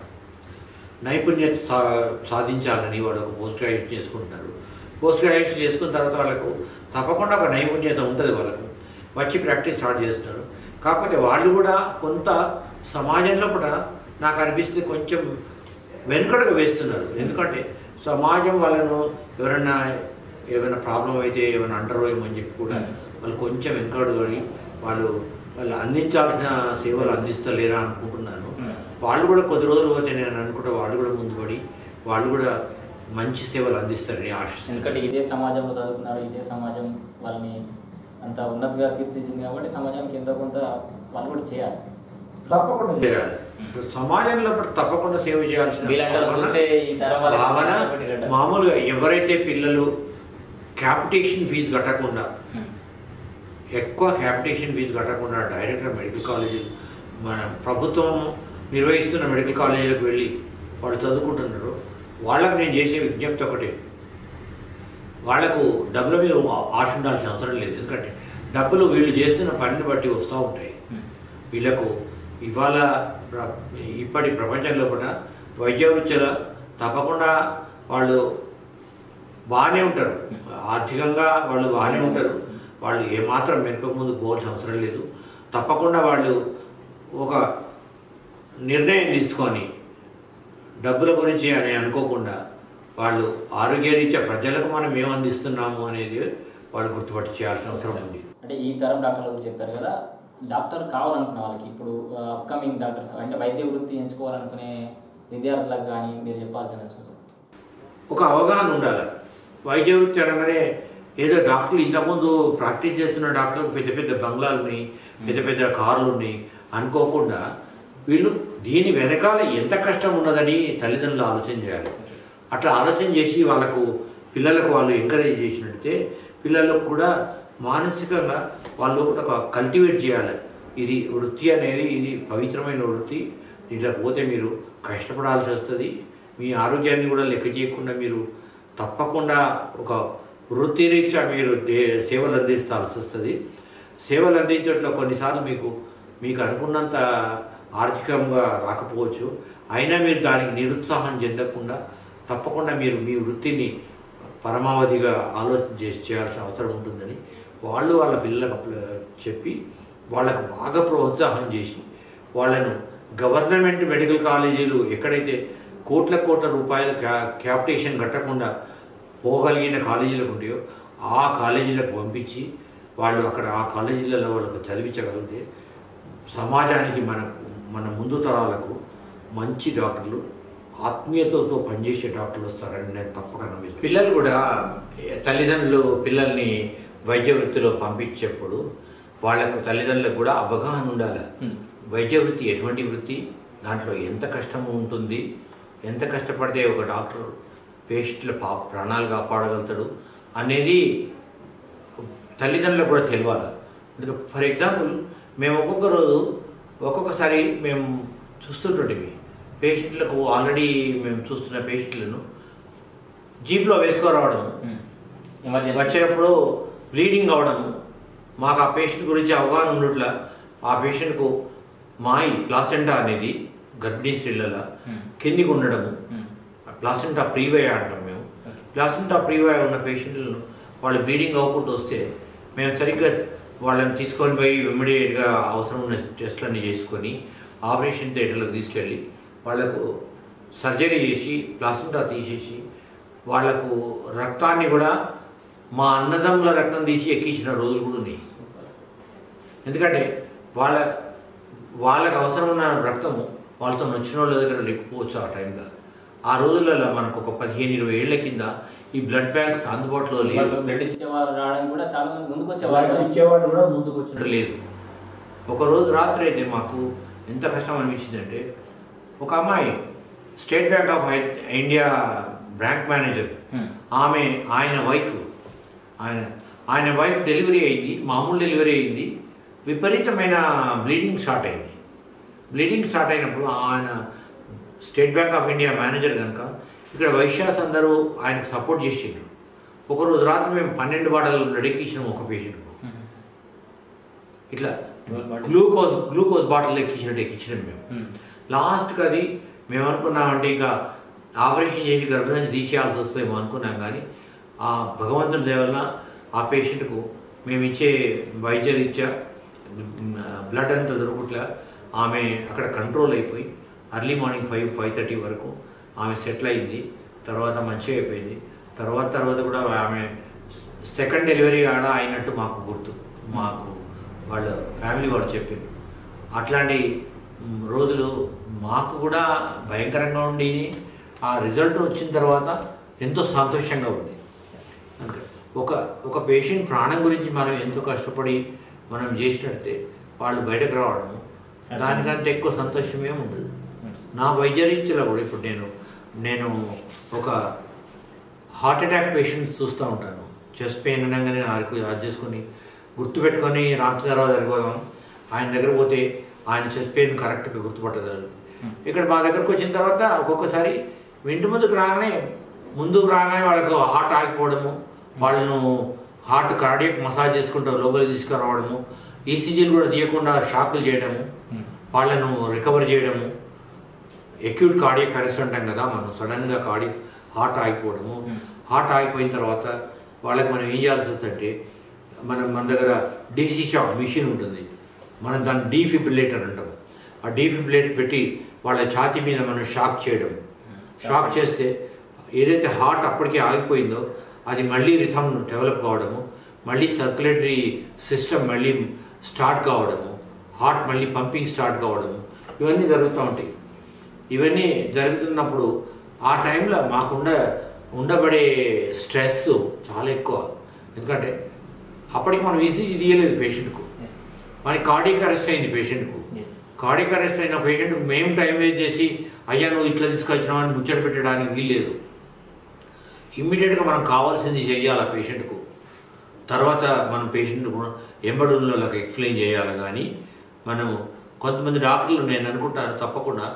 నైపుణ్యత సా సాధించాలని వాళ్ళు ఒక పోస్ట్ గ్రాడ్యుయేషన్ చేసుకుంటున్నారు పోస్ట్ గ్రాడ్యుయేషన్ చేసుకున్న తర్వాత వాళ్ళకు తప్పకుండా ఒక నైపుణ్యత ఉంటుంది వాళ్ళకు వచ్చి ప్రాక్టీస్ స్టార్ట్ చేస్తున్నారు కాకపోతే వాళ్ళు కూడా కొంత సమాజంలో కూడా నాకు అనిపిస్తుంది కొంచెం వెనుకడుగు వేస్తున్నారు ఎందుకంటే సమాజం వాళ్ళను ఎవరైనా ఏమైనా ప్రాబ్లం అయితే ఏమైనా అంటారో ఏమో అని చెప్పి కూడా వాళ్ళు కొంచెం వెనుకడుగడి వాళ్ళు వాళ్ళు అందించాల్సిన సేవలు అందిస్తలేరా అనుకుంటున్నాను వాళ్ళు కూడా కొద్ది రోజులు పోతే నేను అనుకుంటా వాళ్ళు కూడా ముందుపడి వాళ్ళు కూడా మంచి సేవలు అందిస్తారని ఆశిస్తున్నాను ఎందుకంటే ఇదే సమాజంలో చదువుకున్నారు ఇదే సమాజం వాళ్ళని అంత ఉన్నతిగా తీర్చిదిద్దింది కాబట్టి సమాజానికి ఎంతో కొంత వాళ్ళు కూడా చేయాలి తప్పకుండా చేయాలి సమాజంలో కూడా తప్పకుండా సేవ చేయాల్సిన వీళ్ళంటారు భావన- చూస్తే ఈ తరం వాళ్ళకి భావన ఒకటి రెండు. మామూలుగా ఎవరైతే పిల్లలు క్యాపిటేషన్ ఫీజు కట్టకుండా ఉమ్. ఎక్కువ క్యాపిటేషన్ ఫీజు కట్టకుండా డైరెక్ట్గా మెడికల్ కాలేజీలు మన ప్రభుత్వం నిర్వహిస్తున్న మెడికల్ కాలేజీలకు వెళ్ళి వాళ్ళు చదువుకుంటున్నారు వాళ్ళకు నేను చేసే విజ్ఞప్తి ఒకటే వాళ్లకు డబ్బుల మీద ఆశ ఉండాల్సిన అవసరం లేదు ఎందుకంటే డబ్బులు వీళ్ళు చేస్తున్న పనిని బట్టి వస్తూ ఉంటాయి ఉమ్. వీళ్ళకు ఇవాళ ప్ర- ఇప్పటి ప్రపంచంలో కూడా వైద్య వృత్తుల తప్పకుండా వాళ్ళు బాగానే ఉంటారు ఆర్థికంగా వాళ్ళు బాగానే ఉంటారు వాళ్ళు ఏమాత్రం వెనుక ముందు పోవాల్సిన అవసరం లేదు తప్పకుండా వాళ్ళు ఒక నిర్ణయం తీసుకొని డబ్బుల గురించి అని అనుకోకుండా వాళ్ళు ఆరోగ్యరీత్యా ప్రజలకు మనం ఏం అందిస్తున్నాము అనేది వాళ్ళు గుర్తుపట్టి చేయాల్సిన అవసరం ఉంది అంటే ఈ తరం డాక్టర్ల గురించి చెప్పారు కదా డాక్టర్ కావాలనుకున్న వాళ్ళకి ఇప్పుడు అప్కమింగ్ డాక్టర్స్ అంటే వైద్య వృత్తి ఎంచుకోవాలనుకునే విద్యార్థులకు కానీ మీరు చెప్పాల్సిన సూచన ఒక అవగాహన ఉండాలి వైద్య వృత్తి అనగానే ఏదో డాక్టర్లు ఇంతకుముందు ప్రాక్టీస్ చేస్తున్న డాక్టర్లకు పెద్ద పెద్ద బంగ్లాలు ఉన్నాయి పెద్ద పెద్ద కార్లు ఉన్నాయి అనుకోకుండా వీళ్ళు దీని వెనకాల ఎంత కష్టం ఉన్నదని తల్లిదండ్రులు ఆలోచన చేయాలి అట్లా ఆలోచన చేసి వాళ్ళకు పిల్లలకు వాళ్ళు ఎంకరేజ్ చేసినట్టే పిల్లలకు కూడా మానసికంగా వాళ్ళు ఒక కల్టివేట్ చేయాలి ఇది వృత్తి అనేది ఇది పవిత్రమైన వృత్తి దీంట్లో పోతే మీరు కష్టపడాల్సి వస్తుంది మీ ఆరోగ్యాన్ని కూడా లెక్క చేయకుండా మీరు తప్పకుండా ఒక వృత్తిరీత్యా మీరు దే సేవలు అందిస్తాల్సి వస్తుంది సేవలు అందించట్లో కొన్నిసార్లు మీకు మీకు అనుకున్నంత ఆర్థికంగా రాకపోవచ్చు అయినా మీరు దానికి నిరుత్సాహం చెందకుండా తప్పకుండా మీరు మీ వృత్తిని పరమావధిగా ఆలోచన చేసి చేయాల్సిన అవసరం ఉంటుందని వాళ్ళు వాళ్ళ పిల్లలకు అప్ల- చెప్పి వాళ్ళకు బాగా ప్రోత్సాహం చేసి వాళ్ళను గవర్నమెంట్ మెడికల్ కాలేజీలు ఎక్కడైతే కోట్ల కోట్ల రూపాయలు క్యా క్యాపిటేషన్ కట్టకుండా పోగలిగిన కాలేజీలకు ఉంటాయో ఆ కాలేజీలకు పంపించి వాళ్ళు అక్కడ ఆ కాలేజీలలో వాళ్ళకు చదివించగలిగితే సమాజానికి మన మన ముందు తరాలకు మంచి డాక్టర్లు ఆత్మీయతతో పనిచేసే డాక్టర్లు వస్తారని నేను తప్పక నమ్మిస్తాను పిల్లలు కూడా తల్లిదండ్రులు పిల్లల్ని వైద్య వృత్తిలో పంపించేప్పుడు వాళ్ళకు తల్లిదండ్రులకు కూడా అవగాహన ఉండాలి Hmm. వైద్య వృత్తి ఎటువంటి వృత్తి దాంట్లో ఎంత కష్టం ఉంటుంది ఎంత కష్టపడితే ఒక డాక్టర్ పేషెంట్ల పా ప్రాణాలు కాపాడగలుగుతాడు అనేది తల్లిదండ్రులకు కూడా తెలియాలి ఎందుకంటే ఫర్ ఎగ్జాంపుల్ మేము ఒక్కొక్క రోజు ఒక్కొక్కసారి మేము చూస్తుంటుంటిమి పేషెంట్లకు ఆల్రెడీ మేము చూస్తున్న పేషెంట్లను జీప్లో వేసుకురావడం ఎమర్జెన్సీ వచ్చేటప్పుడు బ్లీడింగ్ అవడం మాకు ఆ పేషెంట్ గురించి అవగాహన ఉండట్లా ఆ పేషెంట్కు మాయి ప్లాసెంటా అనేది గర్భిణీ స్త్రీలలో Hmm. కిందికి ఉండడము Hmm. ప్లాసెంటా ప్రీవయ అంటాం మేము ప్లాసెంటా ప్రీవయ ఉన్న పేషెంట్లను వాళ్ళు బ్లీడింగ్ అవ్వకుండా వస్తే మేము సరిగ్గా వాళ్ళని తీసుకొని పోయి ఇమ్మీడియట్గా అవసరం ఉన్న టెస్ట్లన్నీ చేసుకొని ఆపరేషన్ థియేటర్లకు తీసుకెళ్ళి వాళ్ళకు సర్జరీ చేసి ప్లాసెంటా తీసేసి వాళ్ళకు రక్తాన్ని కూడా మా అన్నదమ్ముల రక్తం తీసి ఎక్కించిన రోజులు కూడా ఉన్నాయి ఎందుకంటే వాళ్ళ వాళ్ళకి అవసరం ఉన్న రక్తము వాళ్ళతో నచ్చిన వాళ్ళ దగ్గర లేకపోవచ్చు ఆ టైంలో ఆ రోజులలో మనకు ఒక పదిహేను ఇరవై ఏళ్ల కింద ఈ బ్లడ్ బ్యాంక్స్ అందుబాటులో లేవు బ్లడ్ ఇచ్చేవారు రావడానికి కూడా చాలా మంది ముందుకు వచ్చేవారు ఇచ్చేవాళ్ళు కూడా ముందుకు వచ్చినట్టు లేదు ఒక రోజు రాత్రి అయితే మాకు ఎంత కష్టం అనిపించిందంటే ఒక అమ్మాయి స్టేట్ బ్యాంక్ ఆఫ్ హై- ఇండియా బ్యాంక్ మేనేజర్ Hmm. ఆమె ఆయన వైఫ్ ఆయన ఆయన వైఫ్ డెలివరీ అయింది మామూలు డెలివరీ అయింది విపరీతమైన బ్లీడింగ్ స్టార్ట్ అయింది బ్లీడింగ్ స్టార్ట్ అయినప్పుడు ఆయన state bank of India manager కనుక ఇక్కడ వైశ్యాస్ అందరూ ఆయనకు సపోర్ట్ చేసిండ్రు ఒకరోజు రాత్రి మేము పన్నెండు బాటలు రెడీకి ఇచ్చినాం ఒక పేషెంట్కు ఇట్లా గ్లూకోజ్ గ్లూకోజ్ బాటిల్ ఎక్కించినట్టు ఎక్కించినాం మేము లాస్ట్కి అది మేము అనుకున్నామంటే ఇంకా ఆపరేషన్ చేసి గర్భధాన్ని తీసేయాల్సి వస్తుందేమో అనుకున్నాం కానీ ఆ భగవంతుని దేవల్ల ఆ పేషెంట్కు మేము ఇచ్చే వైద్య రీత్యా బ్లడ్ అంతా దొరకట్లా ఆమె అక్కడ కంట్రోల్ అయిపోయి early morning five five thirty వరకు ఆమె సెటిల్ అయింది తర్వాత మంచిగా అయిపోయింది తర్వాత తర్వాత కూడా ఆమె సెకండ్ డెలివరీ ఆడ అయినట్టు మాకు గుర్తు మాకు వాళ్ళ ఫ్యామిలీ వాళ్ళు చెప్పింది అట్లాంటి మ్, రోజులు మాకు కూడా భయంకరంగా ఉండి ఆ రిజల్ట్ వచ్చిన తర్వాత ఎంతో సంతోషంగా ఉంది అంతే ఒక ఒక పేషెంట్ ప్రాణం గురించి మనం ఎంతో కష్టపడి మనం చేసినట్టే వాళ్ళు బయటకు రావడం దానికంటే ఎక్కువ సంతోషం ఏమి ఉండదు నా వైద్యరీత్యలో కూడా ఇప్పుడు నేను నేను ఒక హార్ట్ అటాక్ పేషెంట్స్ చూస్తూ ఉంటాను చెస్ట్ పెయిన్ అనగానే నాకు అది చేసుకొని గుర్తుపెట్టుకొని రామచంద్రరావు దగ్గరికి పోదాం ఆయన దగ్గర పోతే ఆయన చెస్ట్ పెయిన్ కరెక్ట్గా గుర్తుపట్టగలరు ఇక్కడ మా దగ్గరకు వచ్చిన తర్వాత ఒక్కొక్కసారి ఇంటి ముందుకు రాగానే ముందుకు రాగానే వాళ్ళకు హార్ట్ ఆగిపోవడము వాళ్ళను హార్ట్ కార్డియక్ మసాజ్ చేసుకుంటూ లోపలికి తీసుకురావడము ఈసీజీలు కూడా తీయకుండా షాకులు చేయడము వాళ్ళను రికవర్ చేయడము ఎక్యూట్ కార్డియక్ అరెస్ట్ అంటాం కదా మనం సడన్గా కార్డి హార్ట్ ఆగిపోవడము హార్ట్ ఆగిపోయిన తర్వాత వాళ్ళకి మనం ఏం చేయాల్సి వస్తుందంటే మనం మన దగ్గర డీసీ షాక్ మిషన్ ఉంటుంది మనం దాన్ని డీఫిబ్రిలేటర్ అంటాం ఆ డీఫిబ్రిలేటర్ పెట్టి వాళ్ళ ఛాతీ మీద మనం షాక్ చేయడం షాక్ చేస్తే ఏదైతే హార్ట్ అప్పటికే ఆగిపోయిందో అది మళ్ళీ రిథమ్ డెవలప్ కావడము మళ్ళీ సర్క్యులేటరీ సిస్టమ్ మళ్ళీ స్టార్ట్ కావడము హార్ట్ మళ్ళీ పంపింగ్ స్టార్ట్ కావడము ఇవన్నీ జరుగుతూ ఉంటాయి ఇవన్నీ జరుగుతున్నప్పుడు ఆ టైంలో మాకుండ ఉండబడే స్ట్రెస్ చాలా ఎక్కువ ఎందుకంటే అప్పటికి మనం ఈసీజీ తీయలేదు పేషెంట్కు మనకి కార్డియక్ అరెస్ట్ అయింది పేషెంట్కు కార్డియక్ అరెస్ట్ అయిన పేషెంట్ మేము టైం వేస్ట్ చేసి అయ్యా నువ్వు ఇట్లా తీసుకొచ్చినావు అని ముచ్చట పెట్టడానికి వీల్లేదు ఇమ్మీడియట్గా మనం కావాల్సింది చెయ్యాలి ఆ పేషెంట్కు తర్వాత మనం పేషెంట్ కూడా ఎంబడుల్లోకి ఎక్స్ప్లెయిన్ చేయాలి కానీ మనము కొంతమంది డాక్టర్లు నేను అనుకుంటాను తప్పకుండా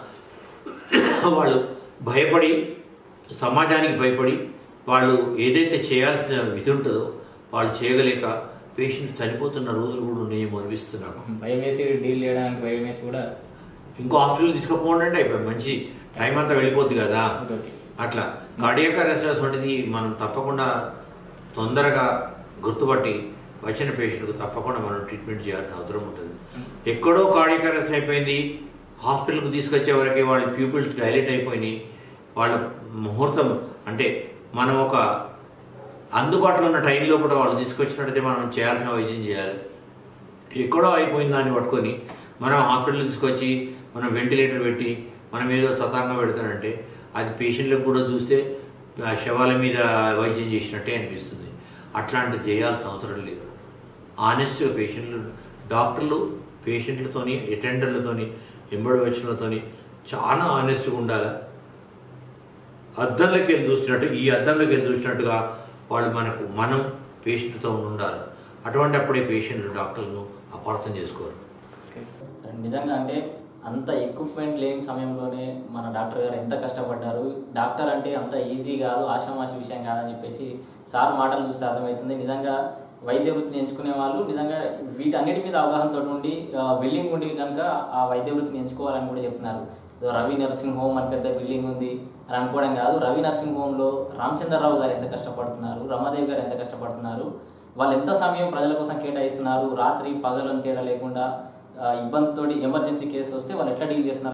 వాళ్ళు భయపడి సమాజానికి భయపడి వాళ్ళు ఏదైతే చేయాల్సిన విధి ఉంటుందో వాళ్ళు చేయగలేక పేషెంట్ చనిపోతున్న రోజులు కూడా ఉన్నాయేమో అనిపిస్తున్నాను భయం వేసి డీల్ చేయడానికి భయం వేసి కూడా ఇంకో హాస్పిటల్ తీసుకుపోండి అంటే అయిపోయి మంచి టైం అంతా వెళ్ళిపోద్ది కదా ఇంకోటి. అట్లా కార్డియక్ అరెస్ట్ వంటిది మనం తప్పకుండా తొందరగా గుర్తుపట్టి వచ్చిన పేషెంట్కు తప్పకుండా మనం ట్రీట్మెంట్ చేయాల్సిన అవసరం ఉంటుంది ఎక్కడో కార్డియక్ అరెస్ట్ అయిపోయింది హాస్పిటల్కి తీసుకొచ్చే వరకే వాళ్ళ ప్యూపిల్స్ డైలేట్ అయిపోయినాయి వాళ్ళ ముహూర్తం అంటే మనం ఒక అందుబాటులో ఉన్న టైంలో కూడా వాళ్ళు తీసుకొచ్చినట్టయితే మనం చేయాల్సిన వైద్యం చేయాలి ఎక్కడో అయిపోయిన దాన్ని పట్టుకొని మనం హాస్పిటల్ తీసుకొచ్చి మనం వెంటిలేటర్ పెట్టి మనం ఏదో తతంగం పెడతానంటే అది పేషెంట్లకు కూడా చూస్తే ఆ శవాల మీద వైద్యం చేసినట్టే అనిపిస్తుంది అట్లాంటిది చేయాల్సిన అవసరం లేదు ఆనెస్ట్గా పేషెంట్లు డాక్టర్లు పేషెంట్లతోని అటెండర్లతోని ఎంబడి వచ్చినతోని చాలా ఆనెస్ట్గా ఉండాలి అద్దంలోకి వెళ్ళి చూసినట్టు ఈ అద్దంలోకి వెళ్ళి చూసినట్టుగా వాళ్ళు మనకు మనం పేషెంట్తో ఉండాలి అటువంటి అప్పుడే పేషెంట్లు డాక్టర్లను అపార్థం చేసుకోరు ఓకే. సరే, నిజంగా అంటే అంత ఎక్విప్మెంట్ లేని సమయంలోనే మన డాక్టర్ గారు ఎంత కష్టపడ్డారు డాక్టర్ అంటే అంత ఈజీ కాదు ఆషామాషి విషయం కాదని చెప్పేసి సార్ మాటలు చూస్తే అర్థమవుతుంది నిజంగా వైద్య వృత్తిని ఎంచుకునే వాళ్ళు నిజంగా వీటన్నిటి మీద అవగాహనతో ఉండి బిల్డింగ్ ఉండి కనుక ఆ వైద్య వృత్తిని ఎంచుకోవాలని కూడా చెప్తున్నారు ఏదో రవి నర్సింగ్ హోమ్ అని పెద్ద బిల్డింగ్ ఉంది అని అనుకోవడం కాదు రవి నర్సింగ్ హోమ్లో రామచంద్రరావు గారు ఎంత కష్టపడుతున్నారు రమాదేవి గారు ఎంత కష్టపడుతున్నారు వాళ్ళు ఎంత సమయం ప్రజల కోసం కేటాయిస్తున్నారు రాత్రి పగలని తేడా లేకుండా ఆ, ఇబ్బందితోటి ఎమర్జెన్సీ కేసు వస్తే వాళ్ళు ఎట్లా డీల్ చేస్తున్నారు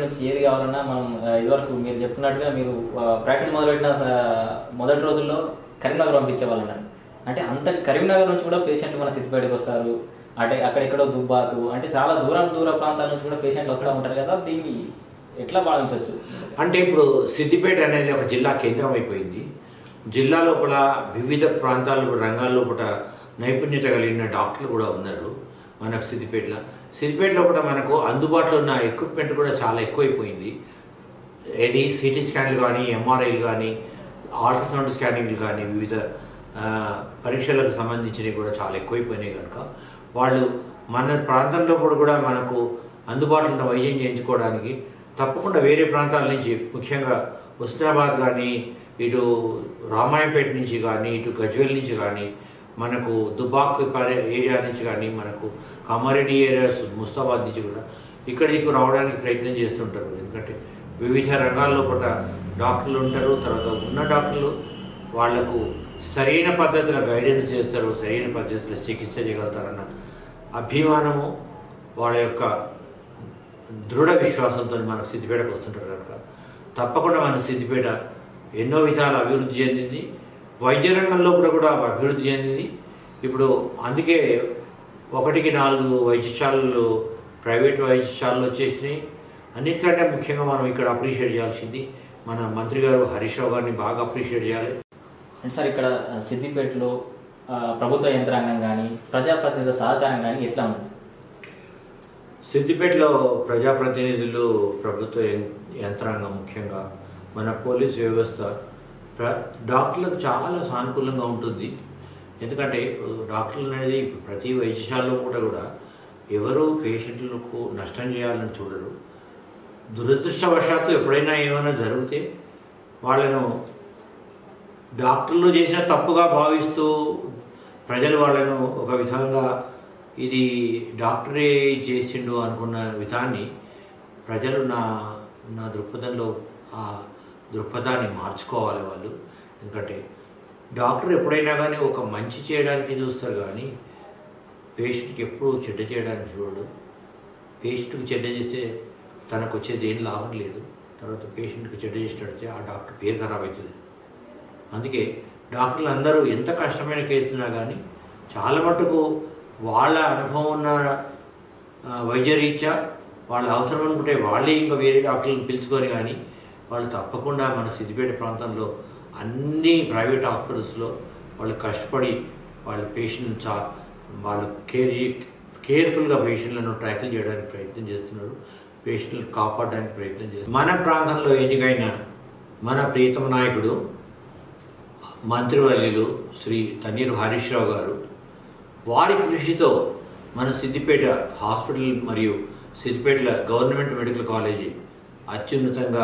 నుంచి ఏది కావాలన్నా మనం ఆ, ఇదివరకు మీరు చెప్తున్నట్టుగా మీరు ఆ, ప్రాక్టీస్ మొదలుపెట్టిన స- మొదటి రోజుల్లో కరీంనగర్ పంపించేవాళ్ళు అంటే అంత కరీంనగర్ నుంచి కూడా పేషెంట్లు మన సిద్దిపేటకి వస్తారు అంటే అక్కడెక్కడో దుబ్బాకు అంటే చాలా దూరం దూర ప్రాంతాల నుంచి కూడా పేషెంట్లు వస్తూ ఉంటారు కదా దీన్ని ఎట్లా భావించవచ్చు అంటే ఇప్పుడు సిద్దిపేట అనేది ఒక జిల్లా కేంద్రం అయిపోయింది జిల్లా లోపల వివిధ ప్రాంతాల రంగాల లోపల నైపుణ్యత కలిగిన డాక్టర్లు కూడా ఉన్నారు మనకు సిద్దిపేటలో సిద్దిపేట లోపల మనకు అందుబాటులో ఉన్న ఎక్విప్మెంట్ కూడా చాలా ఎక్కువైపోయింది ఏది సిటీ స్కాన్లు కానీ ఎంఆర్ఐలు కానీ అల్ట్రాసౌండ్ స్కానింగ్లు కానీ వివిధ ఆ, పరీక్షలకు సంబంధించినవి కూడా చాలా ఎక్కువైపోయినాయి కనుక వాళ్ళు మన ప్రాంతంలో కూడా కూడా మనకు అందుబాటులో ఉన్న వైద్యం చేయించుకోవడానికి తప్పకుండా వేరే ప్రాంతాల నుంచి ముఖ్యంగా హుస్నాబాద్ కానీ ఇటు రామాయంపేట నుంచి కానీ ఇటు గజ్వేల్ నుంచి కానీ మనకు దుబాక్ పరి- ఏరియా నుంచి కానీ మనకు కామారెడ్డి ఏరియా ముస్తాబాద్ నుంచి కూడా ఇక్కడికి రావడానికి ప్రయత్నం చేస్తుంటారు ఎందుకంటే వివిధ రంగాల్లో పూట డాక్టర్లు ఉంటారు తర్వాత ఉన్న డాక్టర్లు వాళ్లకు సరైన పద్ధతిలో గైడెన్స్ చేస్తారు సరైన పద్ధతిలో చికిత్స చేయగలుగుతారన్న అభిమానము వాళ్ళ యొక్క దృఢ విశ్వాసంతో మనకు సిద్దిపేటకు వస్తుంటారు కనుక తప్పకుండా మన సిద్దిపేట ఎన్నో విధాల అభివృద్ధి చెందింది వైద్య రంగంలో కూడా కూడా అభివృద్ధి చెందింది ఇప్పుడు అందుకే ఒకటికి నాలుగు వైద్యశాలలు ప్రైవేట్ వైద్యశాలలు వచ్చేసినాయి అన్నిటికంటే ముఖ్యంగా మనం ఇక్కడ అప్రిషియేట్ చేయాల్సింది మన మంత్రి గారు హరీష్ రావు గారిని బాగా అప్రిషియేట్ చేయాలి అంటే సార్ ఇక్కడ ఆ, సిద్దిపేటలో ఆ, ప్రభుత్వ యంత్రాంగం కానీ ప్రజాప్రతినిధుల సహకారం కానీ ఎట్లా ఉంది సిద్దిపేటలో ప్రజాప్రతినిధులు ప్రభుత్వ యం- యంత్రాంగం ముఖ్యంగా మన పోలీస్ వ్యవస్థ ప్ర డాక్టర్లకు చాలా సానుకూలంగా ఉంటుంది ఎందుకంటే ఇప్పుడు డాక్టర్లు అనేది ఇప్పుడు ప్రతి వైద్యశాలలో కూడా కూడా ఎవరు పేషెంట్లకు నష్టం చేయాలని చూడరు దురదృష్టవశాత్తు ఎప్పుడైనా ఏమైనా జరిగితే వాళ్ళను డాక్టర్లు చేసిన తప్పుగా భావిస్తూ ప్రజలు వాళ్ళను ఒక విధంగా ఇది డాక్టరే చేసిండు అనుకున్న విధాన్ని ప్రజలు నా నా దృక్పథంలో ఆ దృక్పథాన్ని మార్చుకోవాలి వాళ్ళు ఎందుకంటే డాక్టర్ ఎప్పుడైనా కానీ ఒక మంచి చేయడానికి చూస్తారు కానీ పేషెంట్కి ఎప్పుడూ చెడ్డ చేయడానికి చూడడు పేషెంట్కి చెడ్డ చేస్తే తనకు వచ్చేది ఏం లాభం లేదు తర్వాత పేషెంట్కి చెడ్డ చేసినట్టే ఆ డాక్టర్ పేరు ఖరాబ్ అవుతుంది అందుకే డాక్టర్లు అందరూ ఎంత కష్టమైన కేసున్నా కానీ చాలా మటుకు వాళ్ళ అనుభవం ఉన్న ఆ, వైద్యరీత్యా వాళ్ళ అవసరం అనుకుంటే వాళ్ళే ఇంకా వేరే డాక్టర్లను పిలుచుకొని కానీ వాళ్ళు తప్పకుండా మన సిద్దిపేట ప్రాంతంలో అన్ని ప్రైవేట్ హాస్పిటల్స్లో వాళ్ళు కష్టపడి వాళ్ళ పేషెంట్ చా వాళ్ళు కేర్ కేర్ఫుల్గా పేషెంట్లను ట్రాకిల్ చేయడానికి ప్రయత్నం చేస్తున్నారు పేషెంట్లు కాపాడడానికి ప్రయత్నం చేస్తున్నారు మన ప్రాంతంలో ఎన్నికైన మన ప్రియతమ నాయకుడు మంత్రివర్యులు శ్రీ తన్నీరు హరీష్ రావు గారు వారి కృషితో మన సిద్దిపేట హాస్పిటల్ మరియు సిద్దిపేటల గవర్నమెంట్ మెడికల్ కాలేజీ అత్యున్నతంగా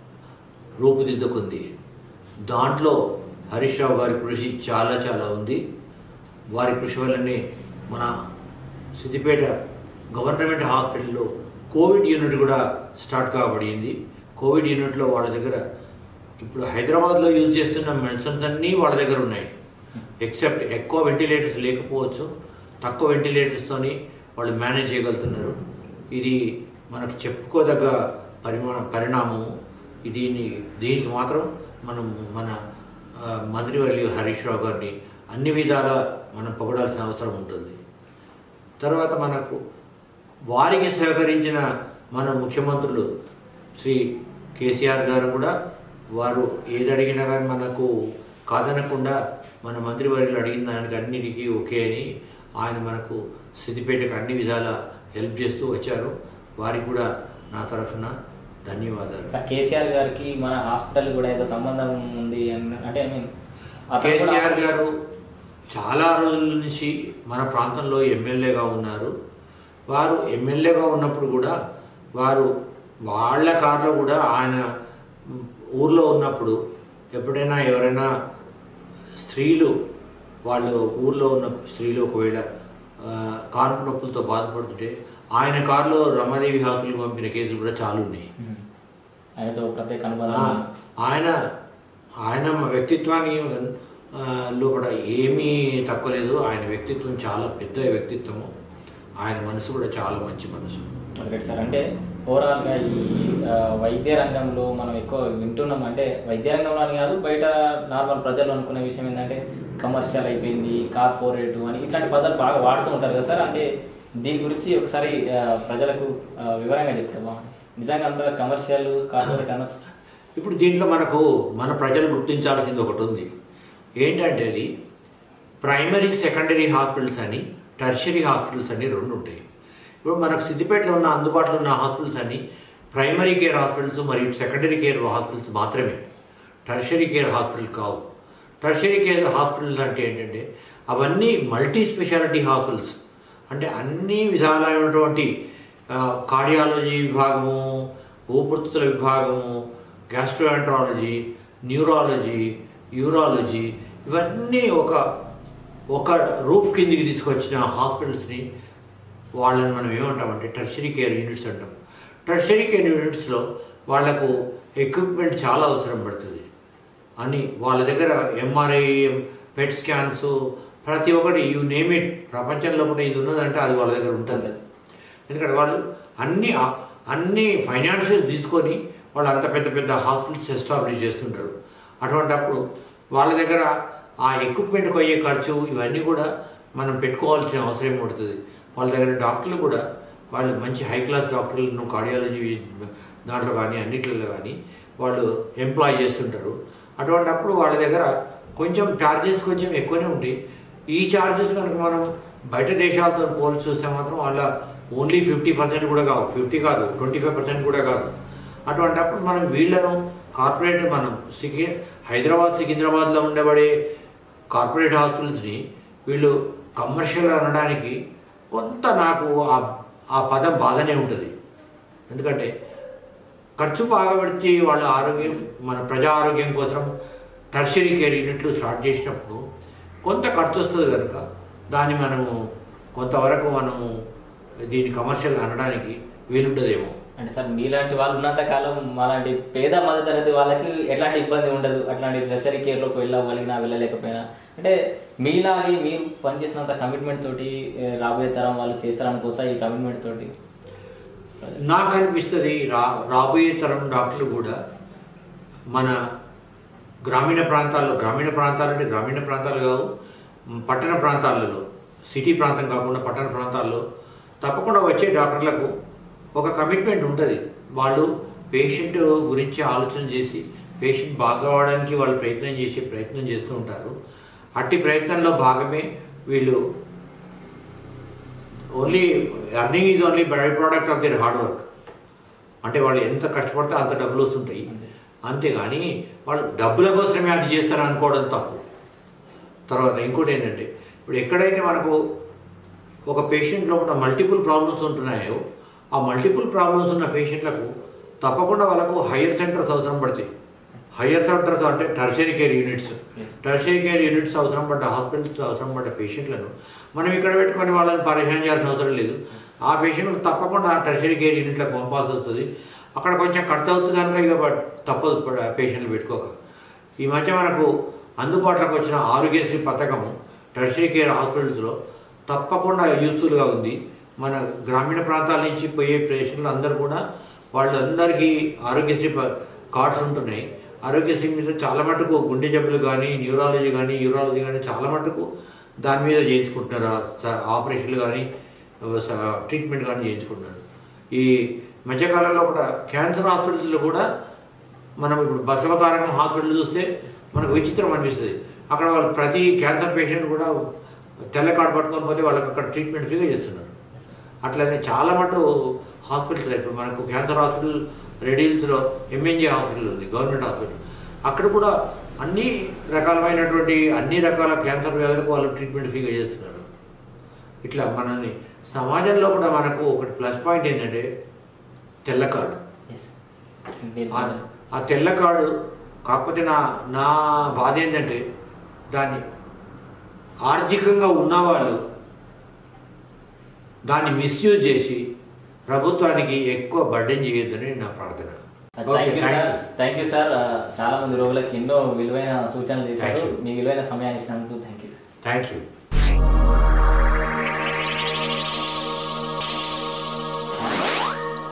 రూపుదిద్దుకుంది దాంట్లో హరీష్ రావు గారి కృషి చాలా చాలా ఉంది వారి కృషి వల్లనే మన సిద్దిపేట గవర్నమెంట్ హాస్పిటల్లో కోవిడ్ యూనిట్ కూడా స్టార్ట్ కాబడింది కోవిడ్ యూనిట్లో వాళ్ళ దగ్గర ఇప్పుడు హైదరాబాద్లో యూజ్ చేస్తున్న మెడిసిన్స్ అన్నీ వాళ్ళ దగ్గర ఉన్నాయి ఎక్సెప్ట్ ఎక్కువ వెంటిలేటర్స్ లేకపోవచ్చు తక్కువ వెంటిలేటర్స్తోని వాళ్ళు మేనేజ్ చేయగలుగుతున్నారు ఇది మనకు చెప్పుకోదగ్గ పరిమా పరిణామము దీన్ని దీనికి మాత్రం మనం మన ఆ, మంత్రివర్యులు హరీష్ రావు గారిని అన్ని విధాలా మనం పొగడాల్సిన అవసరం ఉంటుంది తర్వాత మనకు వారికి సహకరించిన మన ముఖ్యమంత్రులు శ్రీ కేసీఆర్ గారు కూడా వారు ఏది అడిగినా కానీ మనకు కాదనకుండా మన మంత్రివర్యులు అడిగిన దానికి అన్నిటికీ ఓకే అని ఆయన మనకు సిద్దిపేటకు అన్ని విధాల హెల్ప్ చేస్తూ వచ్చారు వారికి కూడా నా తరఫున ధన్యవాదాలు సార్ కేసీఆర్ గారికి మన హాస్పిటల్ కూడా ఏదో సంబంధం ఉంది అన్న- అంటే ఐ మీన్ కేసీఆర్ గారు చాలా రోజుల నుంచి మన ప్రాంతంలో ఎమ్మెల్యేగా ఉన్నారు వారు ఎమ్మెల్యేగా ఉన్నప్పుడు కూడా వారు వాళ్ళ కారులో కూడా ఆయన ఊర్లో ఉన్నప్పుడు ఎప్పుడైనా ఎవరైనా స్త్రీలు వాళ్ళు ఊర్లో ఉన్న స్త్రీలు ఒకవేళ ఆ, కాన్పు నొప్పులతో బాధపడుతుంటే ఆయన కారులో రమాదేవి హాస్పిటల్కి పంపిన కేసులు కూడా చాలా ఉన్నాయి ఉమ్. ఆయనతో ప్రత్యేక ఆ, అనుబంధం ఆయన ఆయన వ్యక్తిత్వాన్ని ఆ, లోపల ఏమీ తక్కువ లేదు ఆయన వ్యక్తిత్వం చాలా పెద్ద వ్యక్తిత్వము ఆయన మనసు కూడా చాలా మంచి మనసు ఒకటి సార్ అంటే ఓవరాల్గా ఈ ఆ, వైద్య రంగంలో మనం ఎక్కువ వింటున్నాం అంటే వైద్య రంగంలో అని కాదు బయట నార్మల్ ప్రజలు అనుకునే విషయం ఏంటంటే కమర్షియల్ అయిపోయింది కార్పొరేట్ అని ఇట్లాంటి పదాలు బాగా వాడుతూ ఉంటారు కదా సార్ అంటే దీని గురించి ఒకసారి ఆ, ప్రజలకు ఆ, వివరంగా చెప్తే బాగుంది నిజంగా అంత కమర్షియల్ కార్పొరేట్ అనొచ్చు ఇప్పుడు దీంట్లో మనకు మన ప్రజలు గుర్తించాల్సింది ఒకటి ఉంది ఏంటంటే అది ప్రైమరీ సెకండరీ హాస్పిటల్స్ అని టర్షరీ హాస్పిటల్స్ అని రెండు ఉంటాయి ఇప్పుడు మనకు సిద్దిపేటలో ఉన్న అందుబాటులో ఉన్న హాస్పిటల్స్ అని ప్రైమరీ కేర్ హాస్పిటల్స్ మరియు సెకండరీ కేర్ హాస్పిటల్స్ మాత్రమే టర్షరీ కేర్ హాస్పిటల్ కావు టర్షరీ కేర్ హాస్పిటల్స్ అంటే ఏంటంటే అవన్నీ మల్టీ స్పెషాలిటీ హాస్పిటల్స్ అంటే అన్ని విధాలైనటువంటి ఆ, కార్డియాలజీ విభాగము ఊపిరితిత్తుల విభాగము గ్యాస్ట్రోఎంట్రాలజీ న్యూరాలజీ యూరాలజీ ఇవన్నీ ఒక ఒక రూఫ్ కిందికి తీసుకొచ్చిన హాస్పిటల్స్ని వాళ్ళని మనం ఏమంటామంటే టర్షరీ కేర్ యూనిట్స్ అంటాం టర్షరీ కేర్ యూనిట్స్లో వాళ్లకు ఎక్విప్మెంట్ చాలా అవసరం పడుతుంది అని వాళ్ళ దగ్గర ఎంఆర్ఐ పెట్ స్కాన్స్ ప్రతి ఒక్కటి యూ నేమ్ ఇట్ ప్రపంచంలో కూడా ఇది ఉన్నదంటే అది వాళ్ళ దగ్గర ఉంటుంది ఎందుకంటే వాళ్ళు అన్ని అన్ని ఫైనాన్షియల్స్ తీసుకొని వాళ్ళు అంత పెద్ద పెద్ద హాస్పిటల్స్ ఎస్టాబ్లిష్ చేస్తుంటారు అటువంటప్పుడు వాళ్ళ దగ్గర ఆ ఎక్విప్మెంట్కి అయ్యే ఖర్చు ఇవన్నీ కూడా మనం పెట్టుకోవాల్సిన అవసరం పడుతుంది వాళ్ళ దగ్గర డాక్టర్లు కూడా వాళ్ళు మంచి హై క్లాస్ డాక్టర్లను కార్డియాలజీ దాంట్లో కానీ అన్నిట్లలో కానీ వాళ్ళు ఎంప్లాయ్ చేస్తుంటారు అటువంటప్పుడు వాళ్ళ దగ్గర కొంచెం ఛార్జెస్ కొంచెం ఎక్కువనే ఉంటాయి ఈ ఛార్జెస్ కనుక మనం బయట దేశాలతో పోల్చి చూస్తే మాత్రం వాళ్ళ ఓన్లీ ఫిఫ్టీ పర్సెంట్ కూడా కావు ఫిఫ్టీ కాదు ట్వంటీ ఫైవ్ పర్సెంట్ కూడా కాదు అటువంటప్పుడు మనం వీళ్ళను కార్పొరేట్ మనం సికి హైదరాబాద్ సికింద్రాబాద్లో ఉండబడే కార్పొరేట్ హాస్పిటల్స్ని వీళ్ళు కమర్షియల్ అనడానికి కొంత నాకు ఆ ఆ పదం బాధనే ఉంటుంది ఎందుకంటే ఖర్చు బాగా పెడితే వాళ్ళ ఆరోగ్యం మన ప్రజా ఆరోగ్యం కోసం టర్షరీ కేర్ యూనిట్లు స్టార్ట్ చేసినప్పుడు కొంత ఖర్చు వస్తుంది కనుక దాన్ని మనము కొంతవరకు మనము దీన్ని కమర్షియల్ అనడానికి వీలుంటుందేమో అంటే సార్ మీలాంటి వాళ్ళు ఉన్నంత కాలం మాలాంటి పేద మధ్యతరగతి వాళ్ళకి ఎట్లాంటి ఇబ్బంది ఉండదు అట్లాంటి రెసరీ కేర్లోకి వెళ్ళగలిగినా వెళ్ళలేకపోయినా అంటే మీలాగే మీరు పనిచేసినంత కమిట్మెంట్ తోటి ఏ, రాబోయే తరం వాళ్ళు చేస్తారనుకోసా ఈ కమిట్మెంట్ తోటి నాకు అనిపిస్తుంది రా రాబోయే తరం డాక్టర్లు కూడా మన గ్రామీణ ప్రాంతాల్లో గ్రామీణ ప్రాంతాలు అంటే గ్రామీణ ప్రాంతాలు కావు మ్, పట్టణ ప్రాంతాలలో సిటీ ప్రాంతం కాకుండా పట్టణ ప్రాంతాల్లో తప్పకుండా వచ్చే డాక్టర్లకు ఒక కమిట్మెంట్ ఉంటుంది వాళ్ళు పేషెంట్ గురించి ఆలోచన చేసి పేషెంట్ బాగా అవడానికి వాళ్ళు ప్రయత్నం చేసి ప్రయత్నం చేస్తూ ఉంటారు అట్టి ప్రయత్నంలో భాగమే వీళ్ళు only earning is only by product of their hard work అంటే వాళ్ళు ఎంత కష్టపడితే అంత డబ్బులు వస్తుంటాయి అంతేగాని వాళ్ళు డబ్బుల కోసమే అది చేస్తారు అనుకోవడం తప్పు తర్వాత ఇంకోటి ఏంటంటే ఇప్పుడు ఎక్కడైతే మనకు ఒక పేషెంట్ లోపల మల్టిపుల్ ప్రాబ్లమ్స్ ఉంటున్నాయో ఆ మల్టిపుల్ ప్రాబ్లమ్స్ ఉన్న పేషెంట్లకు తప్పకుండా వాళ్ళకు హయ్యర్ సెంటర్స్ అవసరం పడతాయి హయ్యర్ సెంటర్స్ అంటే tertiary care units tertiary care units అవసరం పడ్డ హాస్పిటల్స్ అవసరం పడ్డ పేషెంట్లను మనం ఇక్కడ పెట్టుకొని వాళ్ళని పరిచయం చేయాల్సిన అవసరం లేదు ఆ పేషెంట్లు తప్పకుండా టర్షరీ కేర్ యూనిట్లకు పంపాల్సి వస్తుంది అక్కడ కొంచెం ఖర్చు అవుతుంది కనుక ఇక బట్ తప్పదు ప- పేషెంట్లు పెట్టుకోక ఈ మధ్య మనకు అందుబాటులోకి వచ్చిన ఆరోగ్యశ్రీ పథకము టర్షరీ కేర్ హాస్పిటల్స్లో తప్పకుండా యూస్ఫుల్గా ఉంది మన గ్రామీణ ప్రాంతాల నుంచి పోయే పేషెంట్లు అందరూ కూడా వాళ్ళందరికీ ఆరోగ్యశ్రీ ప- కార్డ్స్ ఉంటున్నాయి ఆరోగ్యశ్రీ మీద చాలా మటుకు గుండె జబ్బులు కానీ న్యూరాలజీ కానీ యూరాలజీ కానీ చాలా మటుకు దాని మీద చేయించుకుంటున్నారు ఆ స- ఆపరేషన్లు కానీ స- ట్రీట్మెంట్ కానీ చేయించుకుంటున్నారు ఈ మధ్యకాలంలో కూడా క్యాన్సర్ హాస్పిటల్స్లో కూడా మనం ఇప్పుడు బసవతారకం హాస్పిటల్ చూస్తే మనకు విచిత్రం అనిపిస్తుంది అక్కడ వాళ్ళు ప్రతి క్యాన్సర్ పేషెంట్ కూడా తెల్ల కార్డు పట్టుకొని పోతే వాళ్ళకి అక్కడ ట్రీట్మెంట్ ఫ్రీగా చేస్తున్నారు అట్లనే చాలా మటు హాస్పిటల్స్ ఇప్పుడు మనకు క్యాన్సర్ హాస్పిటల్ రెడీల్స్లో ఎంఎన్జే హాస్పిటల్ ఉంది గవర్నమెంట్ హాస్పిటల్ అక్కడ కూడా అన్ని రకాలమైనటువంటి అన్ని రకాల క్యాన్సర్ వ్యాధులకు వాళ్ళు ట్రీట్మెంట్ ఫ్రీగా చేస్తున్నారు ఇట్లా మనల్ని సమాజంలో కూడా మనకు ఒకటి ప్లస్ పాయింట్ ఏంటంటే తెల్ల కార్డు Yes. ఆ- ఆ తెల్ల కార్డు కాకపోతే నా నా బాధ ఏంటంటే దాన్ని ఆర్థికంగా ఉన్నవాళ్ళు దాన్ని మిస్యూజ్ చేసి ప్రభుత్వానికి ఎక్కువ బర్డెన్ చేయొద్దని నా ప్రార్థన okay thank you thank sir you thank you sir చాలా మంది రోగులకు ఎన్నో విలువైన సూచనలు చేశారు Thank you. మీ విలువైన సమయాన్ని ఇచ్చినందుకు థ్యాంక్ యూ థ్యాంక్ యూ